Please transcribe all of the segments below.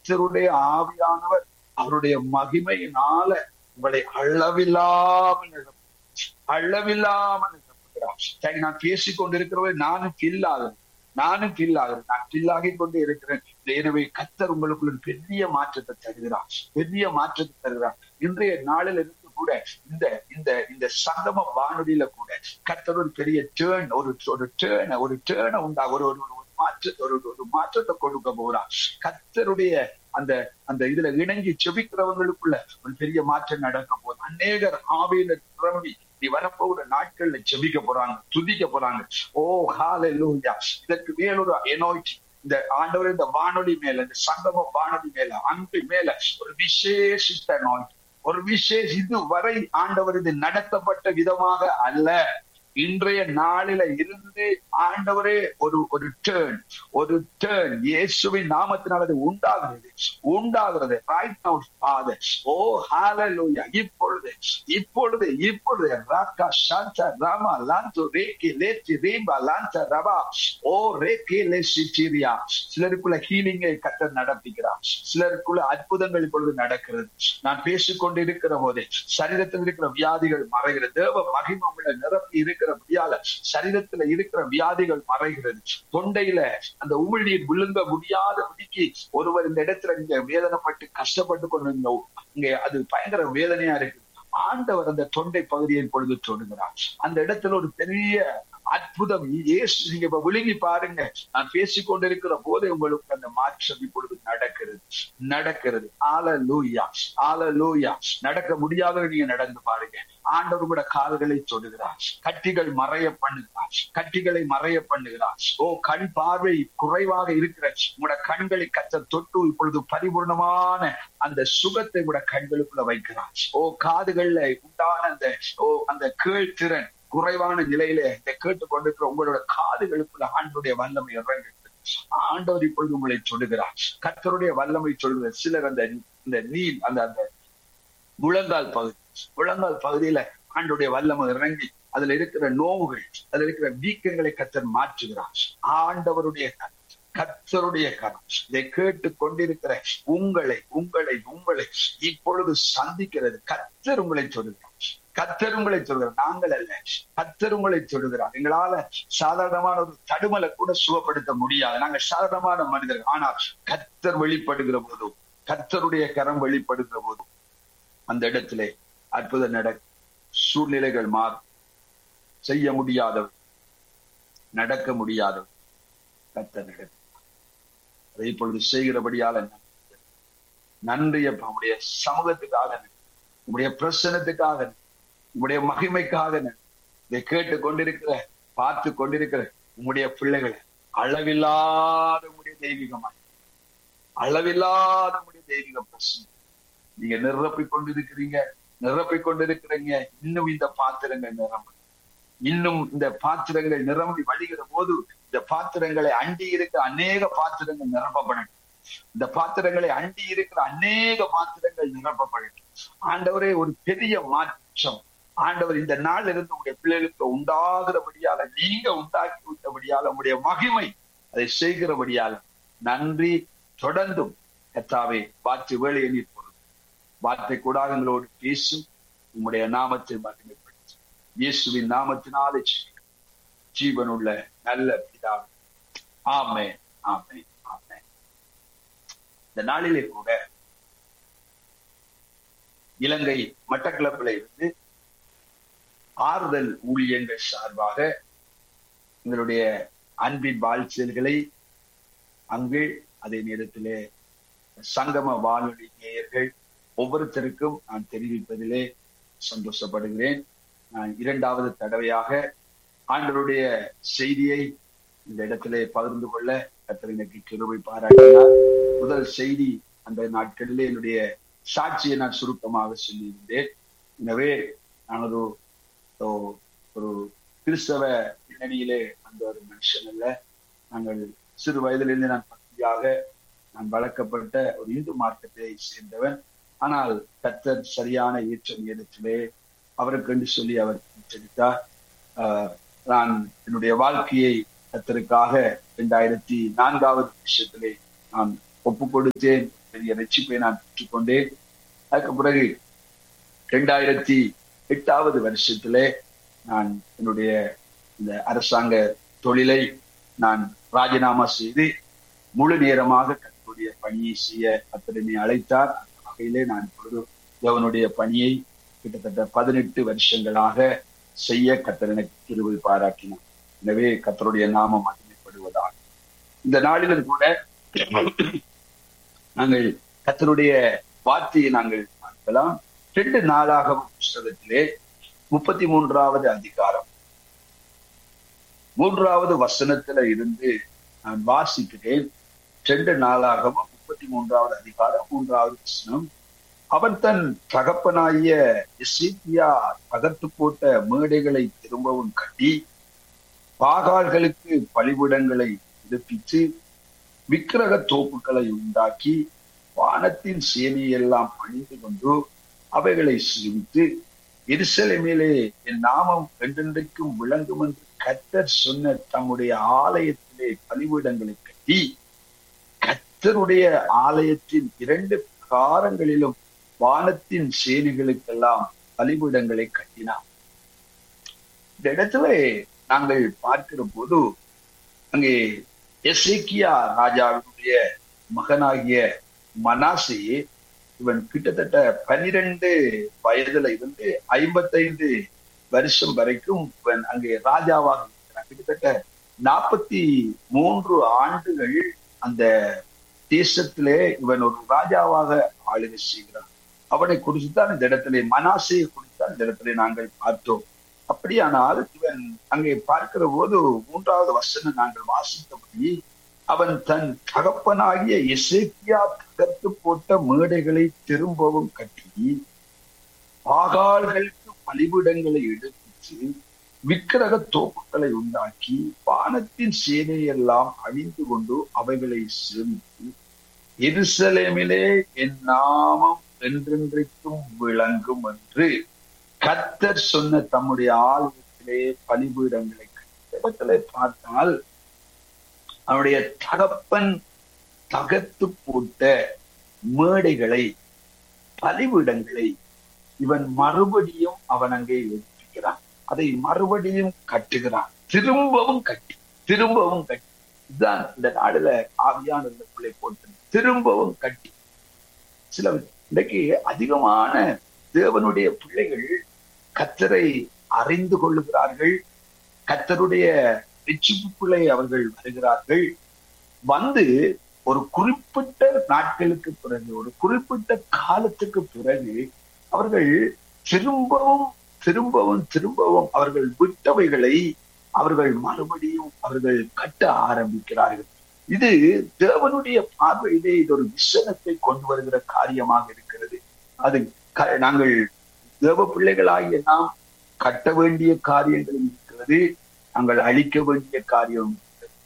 கர்த்தருடைய ஆவியானவர் அவருடைய மகிமையினால உங்களை அளவில்லாமல் நிரப்புகிறார். அளவில்லாமல் நிரப்புகிறார். சரி, நான் பேசிக் கொண்டிருக்கிறவரை நானும் ஃபில் ஆகிறேன் நானும் ஃபில் ஆகிறேன் நான் ஃபில் ஆகிக் கொண்டே இருக்கிறேன் எனவே கத்தர் உங்களுக்குள்ள ஒரு பெரிய மாற்றத்தை தருகிறார் பெரிய மாற்றத்தை தருகிறார் இன்றைய நாளில் இருந்து கூட இந்த இந்த இந்த சங்கம வானொலியில கூட கத்தர் ஒரு பெரிய டேர்ன் ஒரு ஒரு டேர்ன ஒரு டேர்னை உண்டா ஒரு ஒரு ஒரு மாற்ற ஒரு ஒரு மாற்றத்தை கொடுக்க போறார் கத்தருடைய அந்த அந்த இதுல இணங்கி செபிக்கிறவங்களுக்குள்ள ஒரு பெரிய மாற்றம் நடக்க போகுது அநேகர் ஆவியில நிரம்பி நீ வரப்போகிற நாட்கள்ல செபிக்க போறாங்க துதிக்க போறாங்க ஓ ஹalleluya இதற்கு மேலொரு anointing இந்த ஆண்டவர் இந்த வானொலி மேல இந்த சங்கம வானொலி மேல அன்பு மேல ஒரு விசேஷித்த anointing ஒரு விசேஷ இதுவரை ஆண்டவர் இது நடத்தப்பட்ட விதமாக அல்ல இன்றைய நாளில இருந்து ஆண்டவரே ஒரு ஒரு டேர்ன் ஒரு டேர்ன் இயேசுவின் நாமத்தினால் அது உண்டாகிறது உண்டாகிறது ரைட் நவ ஃபாதர் ஓ ஹalleluya இப்பொழுது இப்பொழுது இப்பொழுது ராக்கா சாந்தா ராமா லாந்து ரேக்கி லேச்சி ரீபா லாந்தா ரபா ஓ ரேக்கி லேசிச்சிரியா சிலருக்குள்ள ஹீலிங்கை கத்தர் நடப்பிக்கிறார் சிலருக்குள்ள அற்புதங்கள் இப்பொழுது நடக்கிறது நான் பேசிக் கொண்டிருக்கிற போதே சரீரத்தில் இருக்கிற வியாதிகள் மறைகிறது தேவ மகிமை உங்களை நிரப்பி இருக்கிறபடியால சரீரத்துல இருக்கிற வியாதிகள் மறைகிறது தொண்டையில அந்த உமிழ்நீர் விழுங்க முடியாதபடிக்கு ஒருவர் இந்த இடத்துல நீங்க வேதனைப்பட்டு கஷ்டப்பட்டு கொண்டு இருந்த இங்க அது பயங்கர வேதனையா இருக்கு ஆண்டவர் அந்த தொண்டை பகுதியை பொழுது தொடுகிறார் அந்த இடத்துல ஒரு பெரிய அற்புதம் இயேசு நீங்க இப்ப விழுங்கி பாருங்க நான் பேசிக் கொண்டிருக்கிற போதே உங்களுக்கு அந்த மாற்றம் இப்பொழுது நடக்கிறது நடக்கிறது ஆல லூயா ஆல லூயா நடக்க முடியாத நீங்க நடந்து பாருங்க ஆண்டவர் கூட கால்களை தொடுகிறார் கட்டிகள் மறைய பண்ணுகிறார் கட்டிகளை மறைய பண்ணுகிறார் ஓ கண் பார்வை குறைவாக இருக்கிற உங்களோட கண்களை கத்த தொட்டு இப்பொழுது பரிபூர்ணமான அந்த சுகத்தை கூட கண்களுக்குள்ள வைக்கிறார் ஓ காதுகள்ல உண்டான அந்த ஓ அந்த கேழ்திறன் குறைவான நிலையில இந்த கேட்டு கொண்டிருக்கிற உங்களோட காதுகளுக்குள்ள ஆண்டுடைய வல்லமை இறங்குகிறது ஆண்டவர் இப்பொழுது உங்களை சொல்லுகிறார் கர்த்தருடைய வல்லமை சொல்லுகிறார் சிலர் அந்த இந்த நீர் அந்த அந்த முழங்கால் பகுதி முழங்கால் பகுதியில ஆண்டுடைய வல்லமை இறங்கி அதுல இருக்கிற நோவுகள் அதுல இருக்கிற வீக்கங்களை கத்தர் மாற்றுகிறார் ஆண்டவருடைய கரம் கத்தருடைய கரம் இதை கேட்டு கொண்டிருக்கிற உங்களை உங்களை உங்களை இப்பொழுது சந்திக்கிறது கத்தர் உங்களை சொல்லுகிறார் கத்தர் உங்களை சொல்கிறார் நாங்கள் அல்ல கத்தர் உங்களை சொல்லுகிறார் எங்களால சாதாரணமான ஒரு தடுமலை கூட சுகப்படுத்த முடியாது நாங்கள் சாதாரணமான மனிதர்கள் ஆனால் கத்தர் வெளிப்படுகிற போதும் கத்தருடைய கரம் வெளிப்படுகிற போதும் அந்த இடத்திலே அற்புதம் நடக்கும் சூழ்நிலைகள் மாறும் செய்ய முடியாதவர் நடக்க முடியாதவர் கத்த நடக்கும் அதை இப்பொழுது செய்கிறபடியால நன்றி அப்ப உடைய சமூகத்துக்காக உடைய பிரசனத்துக்காக உங்களுடைய மகிமைக்காக இதை கேட்டு கொண்டிருக்கிற பார்த்து கொண்டிருக்கிற உங்களுடைய பிள்ளைகளை அளவில்லாத உங்களுடைய தெய்வீகமாய் அளவில்லாத உங்களுடைய தெய்வீக பிரச்சனை நீங்க நிரப்பிக் கொண்டிருக்கிறீங்க நிரப்பிக் கொண்டிருக்கிறீங்க இன்னும் இந்த பாத்திரங்கள் நிரம்ப இன்னும் இந்த பாத்திரங்கள் நிரம்பி வழிகிற போது இந்த பாத்திரங்களை அண்டி இருக்கிற அநேக பாத்திரங்கள் நிரப்பப்படட்டும் இந்த பாத்திரங்களை அண்டி இருக்கிற அநேக பாத்திரங்கள் நிரப்பப்படட்டும் ஆண்டவரே ஒரு பெரிய மாற்றம் ஆண்டவர் இந்த நாள் இருந்து உங்களுடைய பிள்ளைகளுக்கு உண்டாகிறபடியால நீங்க உண்டாக்கி விட்டபடியால உங்களுடைய மகிமை அதை செய்கிறபடியால நன்றி தொடர்ந்தும் கத்தாவே வார்த்தை வேலையை நீர் பொருள் வார்த்தை கூடாக எங்களோடு பேசும் உங்களுடைய நாமத்தை மகிமைப்படுத்தும் இயேசுவின் நாமத்தினாலே ஜீவனுள்ள நல்ல பிதாவே ஆமே ஆமே ஆமே இந்த நாளிலே கூட இலங்கை மட்டக்களப்பில் இருந்து ஆறுதல் ஊழியங்கள் சார்பாக எங்களுடைய அன்பின் வாழ்ச்சல்களை அங்கு அதே நேரத்திலே சங்கம வானொலி நேயர்கள் ஒவ்வொருத்தருக்கும் நான் தெரிவிப்பதிலே சந்தோஷப்படுகிறேன் நான் இரண்டாவது தடவையாக ஆண்டவருடைய செய்தியை இந்த இடத்திலே பகிர்ந்து கொள்ள கத்தர் எனக்கு கிருபை பாராட்டினார் முதல் செய்தி அந்த நாட்களிலே என்னுடைய சாட்சியை நான் சுருக்கமாக சொல்லியிருந்தேன் எனவே நான் ஒரு ஒரு கிறிஸ்தவ பின்னணியிலே அந்த ஒரு மனுஷன் அல்ல நாங்கள் சிறு வயதிலிருந்து நான் பக்தியாக நான் வளர்க்கப்பட்ட ஒரு இந்து மார்க்கத்தை சேர்ந்தவன் ஆனால் கத்தர் சரியான ஏற்ற நேரத்திலே அவருக்கு என்று சொல்லி அவர் செலுத்தார் நான் என்னுடைய வாழ்க்கையை கத்தருக்காக இரண்டாயிரத்தி நான்காவது வருஷத்திலே நான் ஒப்பு கொடுத்தேன் பெரிய ரட்சிப்பை நான் பெற்றுக்கொண்டேன் அதுக்கு பிறகு இரண்டாயிரத்தி எட்டாவது வருஷத்திலே நான் என்னுடைய இந்த அரசாங்க தொழிலை நான் ராஜினாமா செய்து முழு நேரமாக கத்தருடைய பணியை செய்ய கத்தரனை அழைத்தார் அந்த வகையிலே நான் இப்பொழுது தேவனுடைய பணியை கிட்டத்தட்ட பதினெட்டு வருஷங்களாக செய்ய கத்தரனை கிருவை பாராட்டினார் எனவே கத்தருடைய நாமம் மகிமைப்படுவதாக இந்த நாளிலும் கூட நாங்கள் கத்தருடைய வார்த்தையை நாங்கள் பார்க்கலாம் ரெண்டு நாளாக புஸ்தகத்திலே முப்பத்தி மூன்றாவது அதிகாரம் மூன்றாவது வசனத்துல இருந்து நான் வாசிக்கிறேன் ரெண்டு நாளாகவும் முப்பத்தி மூன்றாவது அதிகாரம் மூன்றாவது வசனம் அவன் தன் தகப்பனாகிய எசேக்கியா தகர்த்து போட்ட மேடைகளை திரும்பவும் கட்டி பாகால்களுக்கு பலிபிடங்களை எடுப்பித்து விக்கிரக தோப்புகளை உண்டாக்கி வானத்தின் சேனையெல்லாம் பணிந்து கொண்டு அவைகளை சேமித்து எரிசலமேலே என் நாமம் என்றென்றைக்கும் விளங்கும் என்று கத்தர் சொன்ன தம்முடைய ஆலயத்திலே பலிபீடங்களை கட்டி கத்தருடைய ஆலயத்தின் இரண்டு பிரகாரங்களிலும் வானத்தின் சேனைகளுக்கெல்லாம் பலிபீடங்களை கட்டினார் இந்த இடத்துல நாங்கள் பார்க்கிற போது அங்கே எசேக்கியா ராஜாவுடைய மகனாகிய மனாசி இவன் கிட்டத்தட்ட பன்னிரண்டு வயதுல இருந்து ஐம்பத்தைந்து வருஷம் வரைக்கும் இவன் அங்கே ராஜாவாக இருக்கிறான் கிட்டத்தட்ட நாற்பத்தி மூன்று ஆண்டுகள் அந்த தேசத்திலே இவன் ஒரு ராஜாவாக ஆளுகை செய்கிறான் அவனை குறித்துத்தான் இந்த இடத்திலே மனாசையை குறித்துத்தான் இந்த இடத்திலே நாங்கள் பார்த்தோம் அப்படியானால் இவன் அங்கே பார்க்கிற போது மூன்றாவது வசனம் நாங்கள் வாசித்தபடி அவன் தன் தகப்பனாகிய இசைக்கியா தகர்த்து போட்ட மேடைகளை திரும்பவும் கட்டி பாகால்களுக்கு பலிபிடங்களை எடுத்து விக்கிரக தோப்புகளை உண்டாக்கி வானத்தின் சேனையெல்லாம் அழிந்து கொண்டு அவைகளை சேமித்து எருசலேமிலே என் நாமம் என்றென்றைக்கும் விளங்கும் என்று கத்தர் சொன்ன தம்முடைய ஆலயத்திலே பலிபீடங்களை இடத்துல பார்த்தால் அவனுடைய தகப்பன் தகர்த்து போட்ட மேடைகளை பலிபீடங்களை இவன் மறுபடியும் அவன் அங்கே எடுத்துக்கிறான் அதை மறுபடியும் கட்டுகிறான் திரும்பவும் கட்டி திரும்பவும் கட்டி இதுதான் இந்த நாடுல ஆவியான பிள்ளை போட்டு திரும்பவும் கட்டி சில இன்றைக்கு அதிகமான தேவனுடைய பிள்ளைகள் கத்தரை அறிந்து கொள்ளுகிறார்கள் கத்தருடைய ரிச்சிப்புக்குள்ளே அவர்கள் வருகிறார்கள் வந்து ஒரு குறிப்பிட்ட நாட்களுக்கு பிறகு ஒரு குறிப்பிட்ட காலத்துக்கு பிறகு அவர்கள் திரும்பவும் திரும்பவும் திரும்பவும் அவர்கள் விட்டவைகளை அவர்கள் மறுபடியும் அவர்கள் கட்ட ஆரம்பிக்கிறார்கள் இது தேவனுடைய பார்வையிலே இது ஒரு விசனத்தை கொண்டு வருகிற காரியமாக இருக்கிறது அது நாங்கள் தேவ பிள்ளைகளாகிய நாம் கட்ட வேண்டிய காரியங்கள் இருக்கிறது நாங்கள் அழிக்க வேண்டிய காரியம்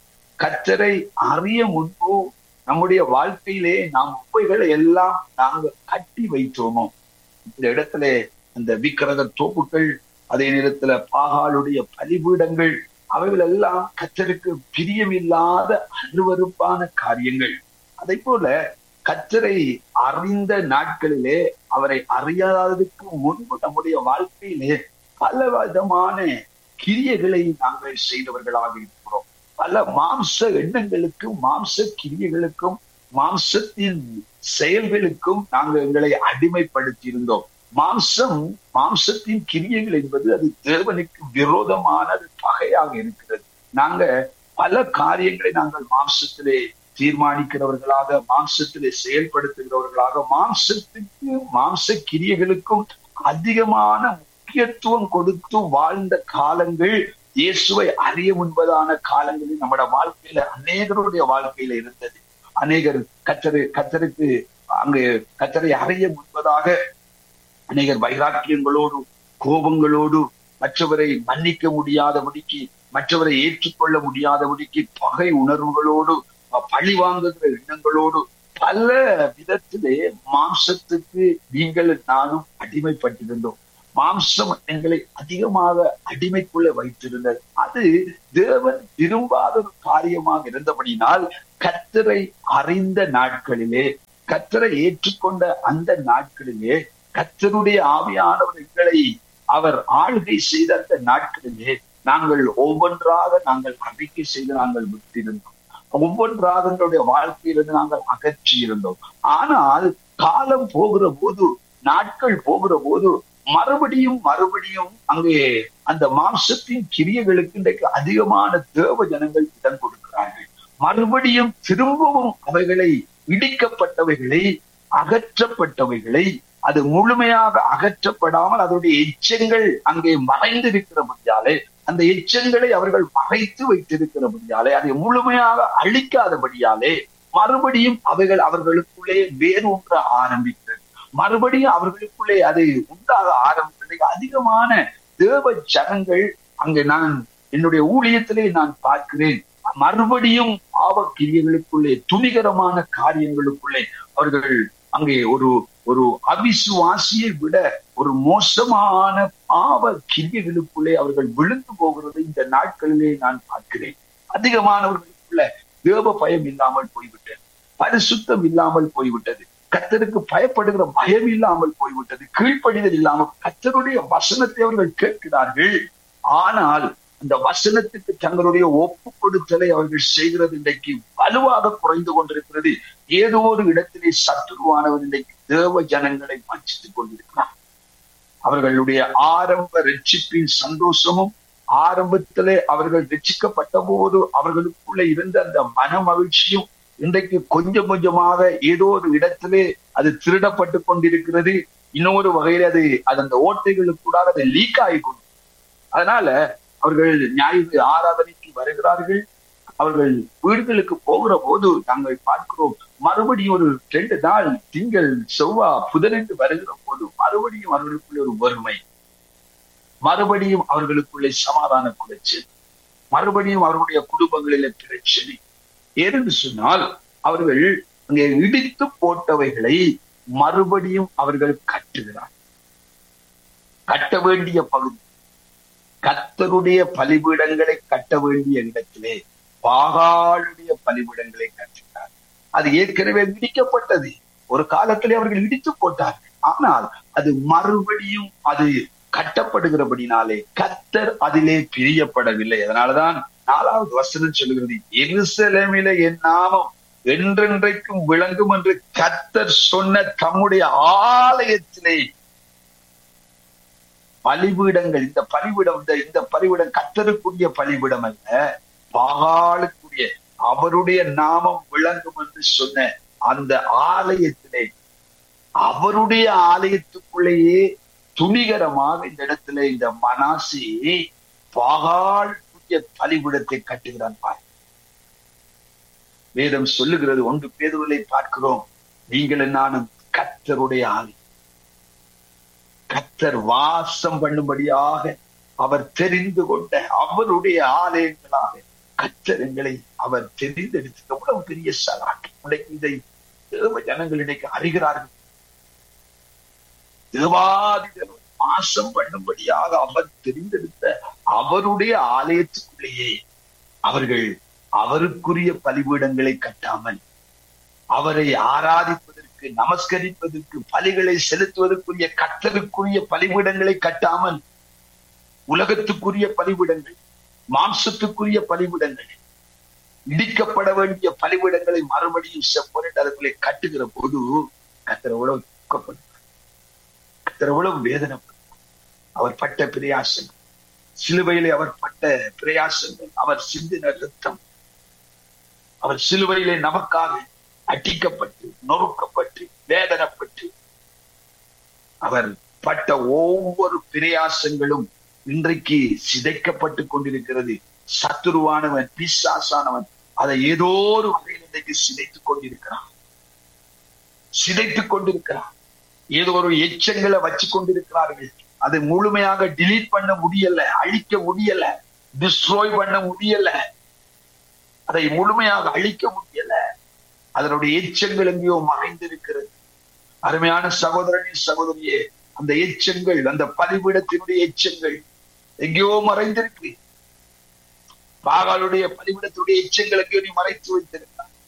கத்தரை அறிய முன்பு நம்முடைய வாழ்க்கையிலே நாம் உப்பைகளை எல்லாம் நாங்கள் கட்டி வைத்தோமோ இந்த இடத்துல அந்த விக்கிரக தோப்புகள் அதே நேரத்துல பாகாலுடைய பலிபீடங்கள் அவைகள் எல்லாம் கத்தருக்கு பிரியமில்லாத அருவறுப்பான காரியங்கள் அதை போல கத்தரை அறிந்த நாட்களிலே அவரை அறியாததுக்கு முன்பு நம்முடைய வாழ்க்கையிலே பல விதமான கிரியைகளை நாங்கள் செய்தவர்களாக இருக்கிறோம் பல மாம்ச எண்ணங்களுக்கும் மாம்ச கிரியைகளுக்கும் மாம்சத்தின் செயல்களுக்கும் நாங்கள் எங்களை அடிமைப்படுத்தி இருந்தோம் மாம்சம் மாம்சத்தின் கிரியைகள் என்பது அது தேவனுக்கு விரோதமான பகையாக இருக்கிறது நாங்க பல காரியங்களை நாங்கள் மாம்சத்திலே தீர்மானிக்கிறவர்களாக மாம்சத்திலே செயல்படுத்துகிறவர்களாக மாம்சத்துக்கு மாம்ச கிரியைகளுக்கும் அதிகமான முக்கியத்துவம் கொடுத்து வாழ்ந்த காலங்கள் இயேசுவை அறிய முன்பதான காலங்களில் நம்மட வாழ்க்கையில அநேகருடைய வாழ்க்கையில இருந்தது அநேகர் கத்தரு கத்தருக்கு அங்கு கத்தரை அறிய முன்பதாக அநேகர் வைராக்கியங்களோடு கோபங்களோடு மற்றவரை மன்னிக்க முடியாதபடிக்கு மற்றவரை ஏற்றுக்கொள்ள முடியாதபடிக்கு பகை உணர்வுகளோடு பழி வாங்குகிற எண்ணங்களோடு பல விதத்திலே மாம்சத்துக்கு நீங்கள் நானும் அடிமைப்பட்டிருந்தோம் மாம்சம் எங்களை அதிகமாக அடிமைக்குள்ள வைத்திருந்தது அது தேவன் விரும்பாத ஒரு காரியமாக இருந்தபடினால் கத்தரை அறிந்த நாட்களிலே கத்தரை ஏற்றுக்கொண்ட அந்த நாட்களிலே கத்தருடைய ஆவியானவர் எங்களை அவர் ஆளுகை செய்த அந்த நாட்களிலே நாங்கள் ஒவ்வொன்றாக நாங்கள் அறிக்கை செய்து நாங்கள் விட்டிருந்தோம் ஒவ்வொன்றாக எங்களுடைய வாழ்க்கையிலிருந்து நாங்கள் அகற்றி இருந்தோம் ஆனால் காலம் போகிற போது நாட்கள் போகிற போது மறுபடியும் மறுபடியும் அங்கே அந்த மாம்சத்தின் கிரியைகளுக்கு இன்றைக்கு அதிகமான தேவ ஜனங்கள் இடம் கொடுக்கிறார்கள் மறுபடியும் திரும்பவும் அவைகளை இடிக்கப்பட்டவைகளை அகற்றப்பட்டவைகளை அது முழுமையாக அகற்றப்படாமல் அதனுடைய எச்சங்கள் அங்கே மறைந்திருக்கிறபடியாலே அந்த எச்சங்களை அவர்கள் மறைத்து வைத்திருக்கிறபடியாலே அதை முழுமையாக அழிக்காதபடியாலே மறுபடியும் அவைகள் அவர்களுக்குள்ளே வேரூன்ற ஆரம்பித்தது மறுபடியும் அவர்களுக்குள்ளே அது உண்டாக ஆரம்பித்தது அதிகமான தேவ ஜனங்கள் அங்கே நான் என்னுடைய ஊழியத்திலே நான் பார்க்கிறேன் மறுபடியும் பாவக்கிரியர்களுக்குள்ளே துணிகரமான காரியங்களுக்குள்ளே அவர்கள் அங்கே ஒரு ஒரு அவிசுவாசியை விட ஒரு மோசமான பாவ கிரியைகளுக்குள்ளே அவர்கள் விழுந்து போகிறது இந்த நாட்களிலே நான் பார்க்கிறேன் அதிகமானவர்களுக்குள்ள தேவ பயம் இல்லாமல் போய்விட்டது பரிசுத்தம் இல்லாமல் போய்விட்டது கத்தருக்கு பயப்படுகிற பயம் இல்லாமல் போய்விட்டது கீழ்ப்படிதல் இல்லாமல் கத்தருடைய வசனத்தை அவர்கள் கேட்கிறார்கள் ஆனால் அந்த வசனத்துக்கு தங்களுடைய ஒப்பு கொடுத்தலை அவர்கள் செய்கிறது இன்றைக்கு வலுவாக குறைந்து கொண்டிருக்கிறது ஏதோ ஒரு இடத்திலே சத்துருவானவர் இன்றைக்கு தேவ ஜனங்களை வஞ்சித்துக் கொண்டிருக்கிறார் அவர்களுடைய ஆரம்ப ரட்சிப்பின் சந்தோஷமும் ஆரம்பத்திலே அவர்கள் ரட்சிக்கப்பட்ட போது அவர்களுக்குள்ள இருந்த அந்த மன மகிழ்ச்சியும் இன்றைக்கு கொஞ்சம் கொஞ்சமாக ஏதோ ஒரு இடத்திலே அது திருடப்பட்டு கொண்டிருக்கிறது இன்னொரு வகையில அது அது அந்த ஓட்டைகளுக்கூடாக அது லீக் ஆகி கொண்டு அதனால அவர்கள் ஞாயிறு ஆராதனைக்கு வருகிறார்கள் அவர்கள் வீடுகளுக்கு போகிற போது நாங்கள் பார்க்கிறோம் மறுபடியும் ஒரு ரெண்டு நாள் திங்கள் செவ்வா புதனென்று வருகிற போது மறுபடியும் அவர்களுக்குள்ளே ஒரு வறுமை மறுபடியும் அவர்களுக்குள்ளே சமாதான குறைச்சல் மறுபடியும் அவர்களுடைய குடும்பங்களில பிரச்சனை ஏன்னு சொன்னால் அவர்கள் அங்கே இடித்து போட்டவைகளை மறுபடியும் அவர்கள் கட்டுகிறார் கட்ட வேண்டிய பகுதி கத்தருடைய பலிபீடங்களை கட்ட வேண்டிய இடத்திலே பாகாளுடைய பலிபீடங்களை கட்டினார் அது ஏற்கனவே இடிக்கப்பட்டது ஒரு காலத்திலே அவர்கள் இடித்து போட்டார்கள் ஆனால் அது மறுபடியும் அது கட்டப்படுகிறபடினாலே கத்தர் அதிலே பிரியப்படவில்லை அதனாலதான் நாலாவது வசனம் சொல்லுகிறது எருசலேமில என் நாமம் என்றென்றைக்கும் விளங்கும் என்று கத்தர் சொன்ன தம்முடைய ஆலயத்திலே பலிபீடங்கள் இந்த பலிபீடம் இந்த இந்த பலிபீடம் கத்தருக்குரிய பலிபீடம் அல்ல பாகாளுக்குரிய அவருடைய நாமம் விளங்கும் என்று சொன்ன அந்த ஆலயத்திலே அவருடைய ஆலயத்துக்குள்ளேயே துணிகரமாக இந்த இடத்துல இந்த மனாசி பாகாளுக்குரிய பலிபீடத்தை கட்டுகிறான் பார் வேதம் சொல்லுகிறது ஒன்று பேதுகளை பார்க்கிறோம் நீங்கள் நானும் கத்தருடைய ஆலயம் கத்தர் வாசம் பண்ணும்படியாக அவர் தெரிந்து கொண்ட அவருடைய ஆலயங்களாக கத்தர் எங்களை அவர் தெரிந்தெடுத்து எவ்வளவு பெரிய சலாக்கி இன்னைக்கு இதை தேவ ஜனங்கள் இன்னைக்கு அறிகிறார்கள் தேவாதி தேவன் வாசம் பண்ணும்படியாக அவர் தெரிந்தெடுத்த அவருடைய ஆலயத்துக்குள்ளேயே அவர்கள் அவருக்குரிய பலிபீடங்களை கட்டாமல் அவரை ஆராதிப்பதற்கு நமஸ்கரிப்பதற்கு பலிகளை செலுத்துவதற்குரிய கத்தருக்குரிய பலிபீடங்களை கட்டாமல் உலகத்துக்குரிய பலிபீடங்கள் மாம்சத்துக்குரிய பலிபீடங்கள் இடிக்கப்பட வேண்டிய பலிபீடங்களை மறுபடியும் செப்பரேட் அதுக்குள்ளே கட்டுகிற போது கத்தர் எவ்வளவு துக்கப்படும் கத்தர் எவ்வளவு வேதனைப்படும் அவர் பட்ட பிரயாசங்கள் சிலுவையிலே அவர் பட்ட பிரயாசங்கள் அவர் சிந்தின ரத்தம் அவர் சிலுவையிலே நமக்காக அடிக்கப்பட்டு நொறுக்கப்பட்டு வேதனைப்பட்டு அவர் பட்ட ஒவ்வொரு பிரயாசங்களும் இன்றைக்கு சிதைக்கப்பட்டு கொண்டிருக்கிறது சத்துருவானவன் பிசாசானவன் அதை ஏதோ ஒரு வகையில் இன்றைக்கு சிதைத்துக் கொண்டிருக்கிறான் சிதைத்துக் கொண்டிருக்கிறான் ஏதோ ஒரு எச்சங்களை வச்சு கொண்டிருக்கிறார்கள் அதை முழுமையாக டிலீட் பண்ண முடியல அழிக்க முடியல டிஸ்ட்ராய் பண்ண முடியல அதை முழுமையாக அழிக்க முடியல அதனுடைய எச்சங்கள் எங்கேயோ மறைந்திருக்கிறது அருமையான சகோதரனின் சகோதரியே அந்த எச்சங்கள் அந்த பலிபீடத்தினுடைய எச்சங்கள் எங்கேயோ மறைந்திருக்கு பாகாலுடைய பலிபீடத்துடைய எச்சங்கள் எங்கேயோ நீ மறைத்து வைத்திருக்கிறார்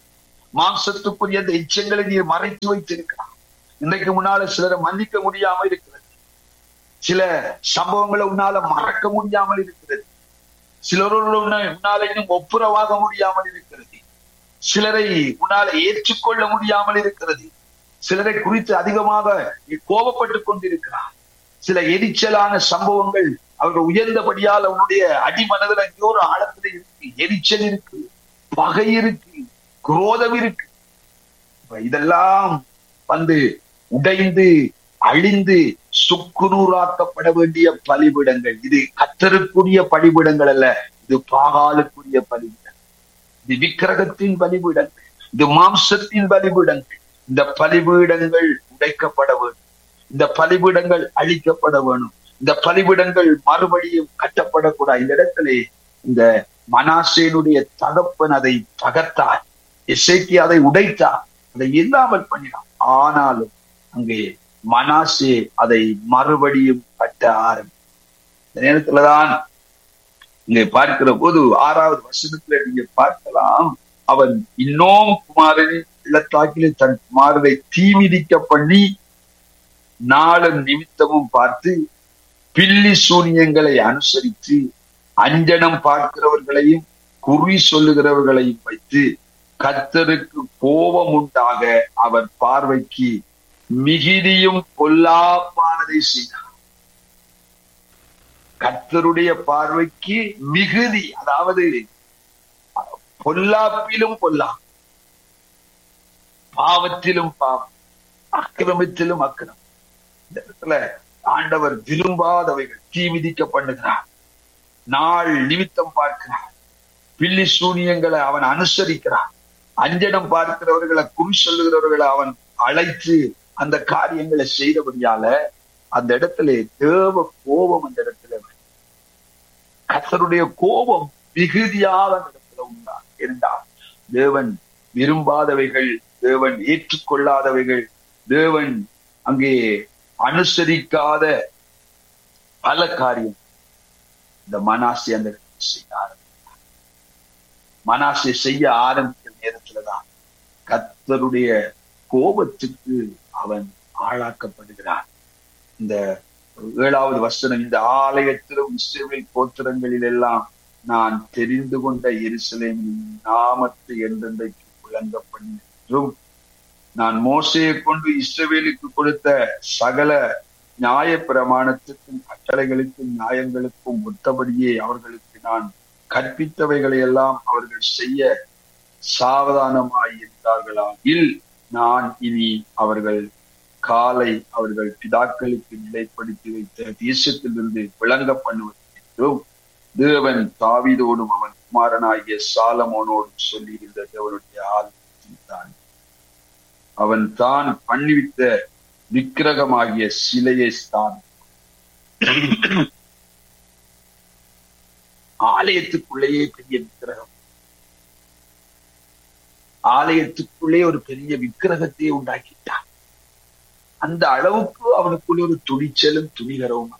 மாம்சத்துக்குரிய அந்த இச்சங்களை நீர் மறைத்து வைத்திருக்கிறார் இன்றைக்கு முன்னால சிலரை மன்னிக்க முடியாம இருக்கிறது சில சம்பவங்களை உன்னால மறக்க முடியாமல் இருக்கிறது சிலரோடு உன்னால இன்னும் ஒப்புரவாக முடியாமல் இருக்கிறது சிலரை உன்னால ஏற்றுக்கொள்ள முடியாமல் இருக்கிறது சிலரை குறித்து அதிகமாக நீ கோபப்பட்டுக் கொண்டிருக்கிறார் சில எரிச்சலான சம்பவங்கள் அவர்கள் உயர்ந்தபடியால் அவனுடைய அடிமனதில் எங்கேயோ ஒரு ஆழத்துல இருக்கு எரிச்சல் இருக்கு பகை இருக்கு குரோதம் இருக்கு இதெல்லாம் வந்து உடைந்து அழிந்து சுக்குநூறாக்கப்பட வேண்டிய பலிபிடங்கள் இது கத்தருக்குரிய பலிபிடங்கள் அல்ல இது பாகாலுக்குரிய பலிபிடங்கள் இது விக்கிரகத்தின் பலிபீடங்கள் இது மாம்சத்தின் பலிபீடங்கள் இந்த பலிபீடங்கள் உடைக்கப்பட வேண்டும் இந்த பலிபீடங்கள் அழிக்கப்பட வேணும் இந்த பலிபீடங்கள் மறுபடியும் கட்டப்படக்கூடாது இந்த இடத்திலே இந்த மனாசேனுடைய தகப்பன் அதை தகர்த்தார் இசைக்கு அதை உடைத்தார் அதை இல்லாமல் பண்ணினார் ஆனாலும் அங்கே மனாசே அதை மறுபடியும் கட்ட ஆரம்பி இந்த நேரத்துலதான் இங்கே பார்க்கிற போது ஆறாவது வசனத்துல நீங்க பார்க்கலாம் அவன் இன்னும் குமாரனின் இல்லத்தாக்கிலே தன் குமாரனை தீமிதிக்க பண்ணி நாளும் நிமித்தமும் பார்த்து பில்லி சூனியங்களை அனுசரித்து அஞ்சனம் பார்க்கிறவர்களையும் குறி சொல்லுகிறவர்களையும் வைத்து கத்தருக்கு கோபம் உண்டாக அவர் பார்வைக்கு மிகுதியும் பொல்லாப்பானதை செய்தார் கர்த்தருடைய பார்வைக்கு மிகுதி அதாவது பொல்லாப்பிலும் பொல்லா பாவத்திலும் பாவம் அக்கிரமத்திலும் அக்கிரம் இந்த இடத்துல ஆண்டவர் விரும்பாதவைகள் தீ விதிக்க பண்ணுகிறார் நாள் நிமித்தம் பார்க்கிறார் பில்லி சூனியங்களை அவன் அனுசரிக்கிறான் அஞ்சனம் பார்க்கிறவர்களை குறி சொல்லுகிறவர்களை அவன் அழைத்து அந்த காரியங்களை செய்தபடியால அந்த இடத்துல தேவ கோபம் அந்த இடத்துல கத்தருடைய கோபம் மிகுதியாக அந்த இடத்துல உண்டா இருந்தால் தேவன் விரும்பாதவைகள் தேவன் ஏற்றுக்கொள்ளாதவைகள் தேவன் அங்கே அனுசரிக்காத பல காரியம் இந்த மனாசி அந்த செய்ய ஆரம்பித்தார் மனாசை செய்ய ஆரம்பிக்கிற நேரத்துலதான் கத்தருடைய கோபத்துக்கு அவன் ஆளாக்கப்படுகிறான் இந்த ஏழாவது வசனம் இந்த ஆலயத்திலும் இஸ்ரேல் கோத்திரங்களில் எல்லாம் நான் தெரிந்து கொண்ட எருசலேமின் நாமத்தை என்றென்றைக்கு விளங்க பண்ணியும் நான் மோசையை கொண்டு இஸ்ரவேலுக்கு கொடுத்த சகல நியாய பிரமாணத்துக்கும் கட்டளைகளுக்கும் நியாயங்களுக்கும் ஒத்தபடியே அவர்களுக்கு நான் கற்பித்தவைகளை எல்லாம் அவர்கள் செய்ய சாவதானமாய் இருந்தார்களாகில் நான் இனி அவர்கள் காலை அவர்கள் பிதாக்களுக்கு நிலைப்படுத்தி வைத்த தேசத்திலிருந்து விளங்க பண்ணுவது என்றும் தேவன் தாவிதோடும் அவன் குமாரனாகிய சாலமோனோடும் சொல்லியிருந்த தேவனுடைய ஆலயத்தில் தான் அவன் தான் பண்ணிவித்த விக்கிரகமாகிய சிலையை தான் ஆலயத்துக்குள்ளேயே பெரிய விக்கிரகம் ஆலயத்துக்குள்ளே ஒரு பெரிய விக்கிரகத்தையே உண்டாக்கிட்டான் அந்த அளவுக்கு அவனுக்குள்ள ஒரு துணிச்சலும் துணிகரவும்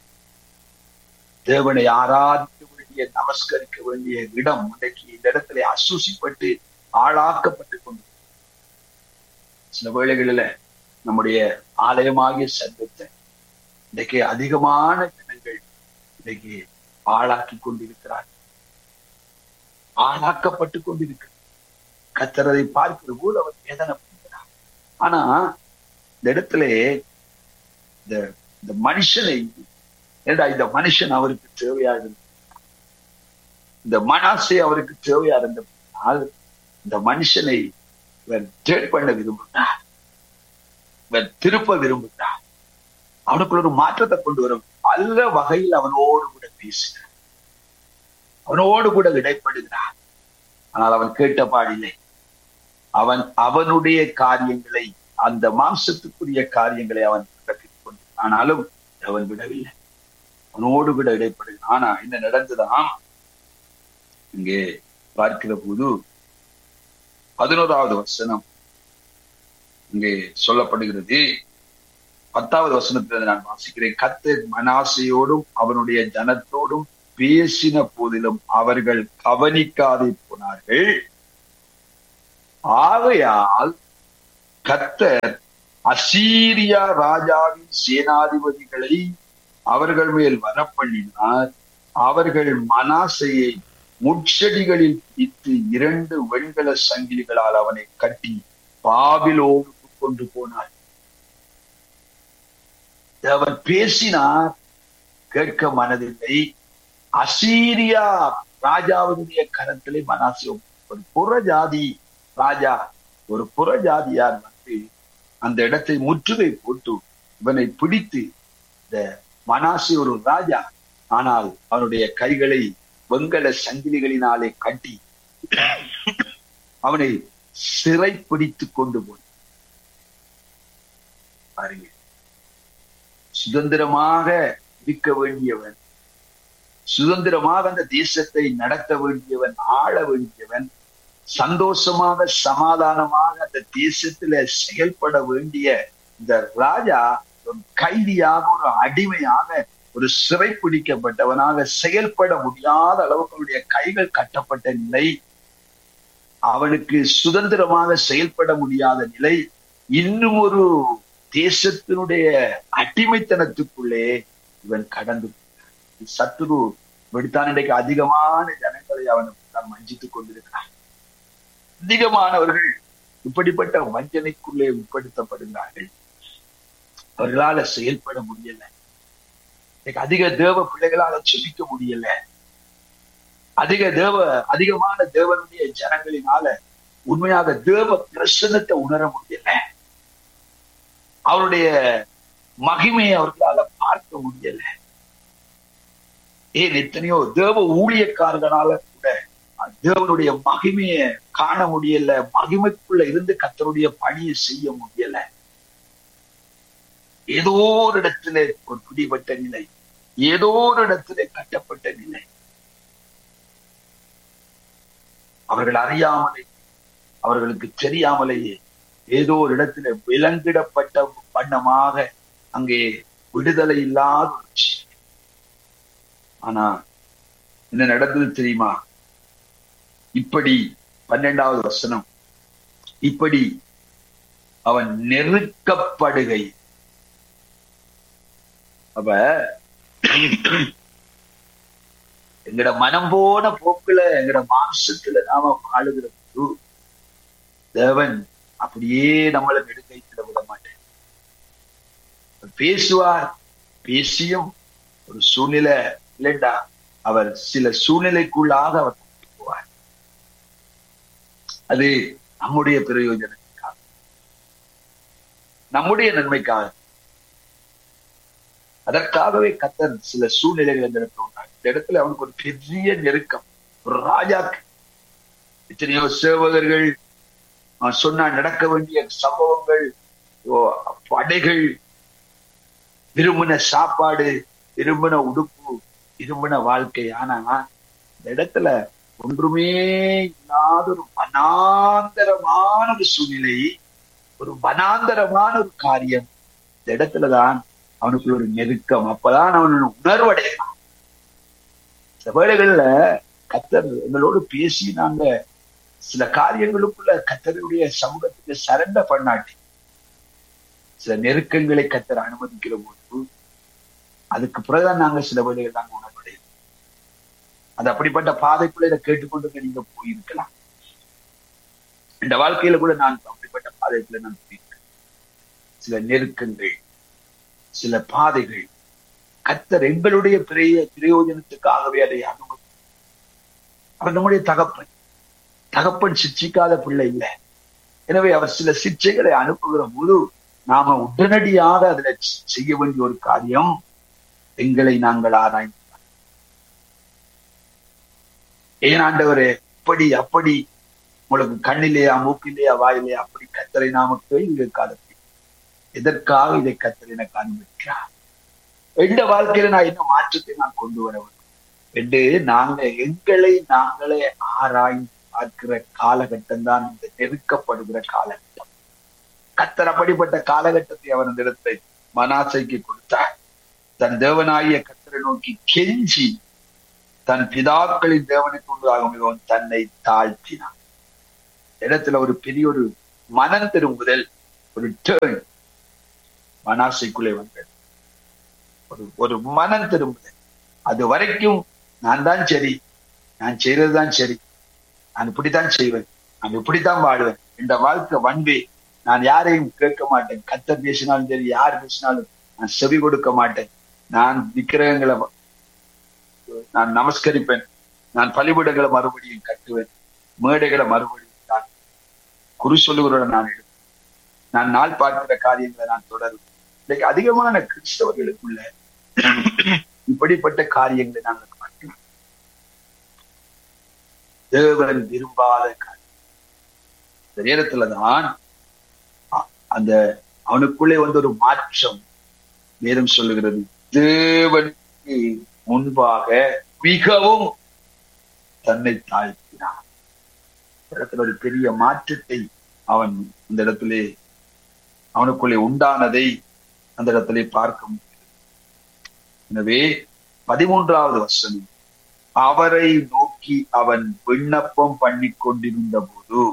தேவனை ஆராதிக்க வேண்டிய நமஸ்கரிக்க வேண்டிய இடம் இன்றைக்கு இந்த இடத்துல அசூசிப்பட்டு ஆளாக்கப்பட்டு கொண்டு சில வேளைகளில நம்முடைய ஆலயமாகிய சங்கத்தை இன்றைக்கு அதிகமான ஜனங்கள் இன்றைக்கு ஆளாக்கி கொண்டிருக்கிறார் ஆளாக்கப்பட்டு கொண்டிருக்கிறார் கத்தரதை பார்க்கிற போது அவர் வேதனை பண்ணுகிறார் ஆனா இந்த இடத்துல இந்த இந்த மனுஷனை ஏண்டா இந்த மனுஷன் அவருக்கு தேவையா இருந்த இந்த மனாசை அவருக்கு தேவையா இருந்தபடினால் இந்த மனுஷனை இவர் ட்ரேட் பண்ண விரும்புகிறார் இவர் திருப்ப விரும்புகிறார் அவனுக்குள்ள ஒரு மாற்றத்தை கொண்டு வரும் பல வகையில் அவனோடு கூட பேசுகிறார் அவனோடு கூட இடைப்படுகிறார் ஆனால் அவன் கேட்ட பாடில்லை அவன் அவனுடைய காரியங்களை அந்த மாம்சத்துக்குரிய காரியங்களை அவன் கற்பித்துக் கொண்டு ஆனாலும் அவன் விடவில்லை அவனோடு கூட இடைப்படுகிறான் ஆனா என்ன நடந்ததாம் இங்கே பார்க்கிற போது பதினோராவது வசனம் இங்கே சொல்லப்படுகிறது பத்தாவது வசனத்தில் நான் வாசிக்கிறேன் கத்தர் மனாசையோடும் அவனுடைய ஜனத்தோடும் பேசின போதிலும் அவர்கள் கவனிக்காதே போனார்கள் ஆகையால் கத்தர் அசீரியா ராஜாவின் சேனாதிபதிகளை அவர்கள் மேல் வரப்பண்ணினார் அவர்கள் மனாசையை முட்செடிகளில் பிடித்து இரண்டு வெண்கல சங்கிலிகளால் அவனை கட்டி பாபிலோனுக்கு கொண்டு போனார் அவன் பேசினார் கேட்க மனதில்லை அசீரியா ராஜாவுடைய கரத்திலே மனாசி ஒரு புற ஜாதி ராஜா ஒரு புற ஜாதியார் வந்து அந்த இடத்தை முற்றுகை போட்டு இவனை பிடித்து இந்த மனாசி ஒரு ராஜா ஆனால் அவனுடைய கைகளை வெங்கல சங்கிலிகளினாலே கட்டி அவனை சிறை பிடித்து கொண்டு போய் பாருங்க சுதந்திரமாக இருக்க வேண்டியவன் சுதந்திரமாக அந்த தேசத்தை நடத்த வேண்டியவன் ஆள வேண்டியவன் சந்தோஷமாக சமாதானமாக அந்த தேசத்துல செயல்பட வேண்டிய இந்த ராஜா ஒரு கைதியாக ஒரு அடிமையாக ஒரு சிறை பிடிக்கப்பட்டவனாக செயல்பட முடியாத அளவுக்கு அவனுடைய கைகள் கட்டப்பட்ட நிலை அவனுக்கு சுதந்திரமாக செயல்பட முடியாத நிலை இன்னும் ஒரு தேசத்தினுடைய அடிமைத்தனத்துக்குள்ளே இவன் கடந்து சத்துரு வெடித்தான் இன்றைக்கு அதிகமான ஜனங்களை அவன் வஞ்சித்துக் கொண்டிருக்கிறான் அதிகமானவர்கள் இப்படிப்பட்ட வஞ்சனைக்குள்ளே உட்படுத்தப்படுகிறார்கள் அவர்களால செயல்பட முடியல அதிக தேவ பிள்ளைகளால செபிக்க முடியல அதிக தேவ அதிகமான தேவனுடைய ஜனங்களினால உண்மையாக தேவ பிரசனத்தை உணர முடியல அவருடைய மகிமையை அவர்களால பார்க்க முடியல ஏன் எத்தனையோ தேவ ஊழியக்காரர்களால கூட தேவனுடைய மகிமையை காண முடியல மகிமைக்குள்ள இருந்து கத்தருடைய பணியை செய்ய முடியல ஏதோ ஒரு இடத்துல ஒரு பிடிபட்ட நிலை ஏதோ ஒரு இடத்துல கட்டப்பட்ட நிலை அவர்கள் அறியாமலே அவர்களுக்கு தெரியாமலேயே ஏதோ ஒரு இடத்துல விலங்கிடப்பட்ட வண்ணமாக அங்கே விடுதலை இல்லாத ஆனா என்ன நடந்தது தெரியுமா இப்படி பன்னெண்டாவது வசனம் இப்படி அவன் நெருக்கப்படுகை அப்ப எங்கட மனம் போன போக்குல எங்கட மாம்சத்துல நாம வாழுகிற போது தேவன் அப்படியே நம்மளை நெடுக்கைத்திட விட மாட்டேன் பேசுவார் பேசியும் ஒரு சூழ்நிலை இல்லைண்டா அவர் சில சூழ்நிலைக்குள்ளாக அவர் போவார் அது நம்முடைய பிரயோஜனத்துக்காக நம்முடைய நன்மைக்காக அதற்காகவே கத்தர் சில சூழ்நிலைகள் இந்த இடத்துல உண்டாங்க இந்த இடத்துல அவனுக்கு ஒரு பெரிய நெருக்கம் ஒரு ராஜாக்கு எத்தனையோ சேவகர்கள் சொன்னா நடக்க வேண்டிய சம்பவங்கள் படைகள் விரும்பின சாப்பாடு விரும்பின உடுப்பு விரும்பின வாழ்க்கை ஆனா இந்த இடத்துல ஒன்றுமே இல்லாத ஒரு வனாந்தரமான ஒரு சூழ்நிலை ஒரு வனாந்தரமான ஒரு காரியம் இந்த இடத்துலதான் அவனுக்குள்ள ஒரு நெருக்கம் அப்பதான் அவன் உணர்வடையலாம் சில வேளைகள்ல கத்தர் எங்களோடு பேசி நாங்க சில காரியங்களுக்குள்ள கத்தருடைய சமூகத்துக்கு சரண்ட பண்ணாட்டி சில நெருக்கங்களை கத்தர் அனுமதிக்கிற போது அதுக்கு பிறகுதான் நாங்க சில வேலைகள் நாங்க உணர்வடையும் அது அப்படிப்பட்ட பாதைக்குள்ள இதை கேட்டுக்கொண்டு நீங்க போயிருக்கலாம் இந்த வாழ்க்கையில கூட நான் அப்படிப்பட்ட பாதைக்குள்ள நான் போயிருக்கேன் சில நெருக்கங்கள் சில பாதைகள் கத்தர் எங்களுடைய பிரிய பிரயோஜனத்துக்காகவே அதை அனுமதி அவர் நம்முடைய தகப்பன் தகப்பன் சிச்சிக்காத பிள்ளை இல்லை எனவே அவர் சில சிச்சைகளை அனுப்புகிற போது நாம உடனடியாக அதுல செய்ய வேண்டிய ஒரு காரியம் எங்களை நாங்கள் ஆராய்ந்து ஏன் ஆண்டவரே இப்படி அப்படி உங்களுக்கு கண்ணிலேயா மூக்கிலேயா வாயிலையா அப்படி கத்தரை நாம கேள்வி காலத்தில் எதற்காக இதை கத்தர் எனக்கு அனுமதிக்கிறார் எந்த வாழ்க்கையில நான் என்ன மாற்றத்தை நான் கொண்டு வர வேண்டும் என்று நாங்க எங்களை நாங்களே ஆராய்ந்து பார்க்கிற காலகட்டம் தான் இந்த நெருக்கப்படுகிற காலகட்டம் கத்தர் அப்படிப்பட்ட காலகட்டத்தை அவர் அந்த இடத்தை மனாசைக்கு கொடுத்தார் தன் தேவனாகிய கத்தரை நோக்கி கெஞ்சி தன் பிதாக்களின் தேவனை கொண்டதாக மிகவும் தன்னை தாழ்த்தினான் இடத்துல ஒரு பெரிய ஒரு மனம் திரும்புதல் ஒரு டேர்ன் மனாசைக்குள்ளே வந்தது ஒரு ஒரு மனம் திரும்புதல் அது வரைக்கும் நான் தான் சரி நான் செய்யறதுதான் சரி நான் இப்படித்தான் செய்வேன் நான் இப்படித்தான் வாழுவேன் இந்த வாழ்க்கை வன்பே நான் யாரையும் கேட்க மாட்டேன் கத்த பேசினாலும் சரி யார் பேசினாலும் நான் செவி கொடுக்க மாட்டேன் நான் விக்கிரகங்களை நான் நமஸ்கரிப்பேன் நான் பலிபீடங்களை மறுபடியும் கட்டுவேன் மேடைகளை மறுபடியும் நான் குரு சொல்லுகிறோட நான் எடுப்பேன் நான் நாள் பார்க்கிற காரியங்களை நான் தொடரும் இன்னைக்கு அதிகமான கிறிஸ்தவர்களுக்குள்ள இப்படிப்பட்ட காரியங்களை நாங்கள் பார்க்கலாம் தேவன் விரும்பாத காரியம் இந்த நேரத்துலதான் அந்த அவனுக்குள்ளே வந்து ஒரு மாற்றம் வேதம் சொல்லுகிறது தேவனுக்கு முன்பாக மிகவும் தன்னை தாழ்த்தினான் இடத்துல ஒரு பெரிய மாற்றத்தை அவன் அந்த இடத்திலே அவனுக்குள்ளே உண்டானதை அந்த இடத்திலே பார்க்க முடியும் எனவே பதிமூன்றாவது வசனம் அவரை நோக்கி அவன் விண்ணப்பம் பண்ணி கொண்டிருந்த போது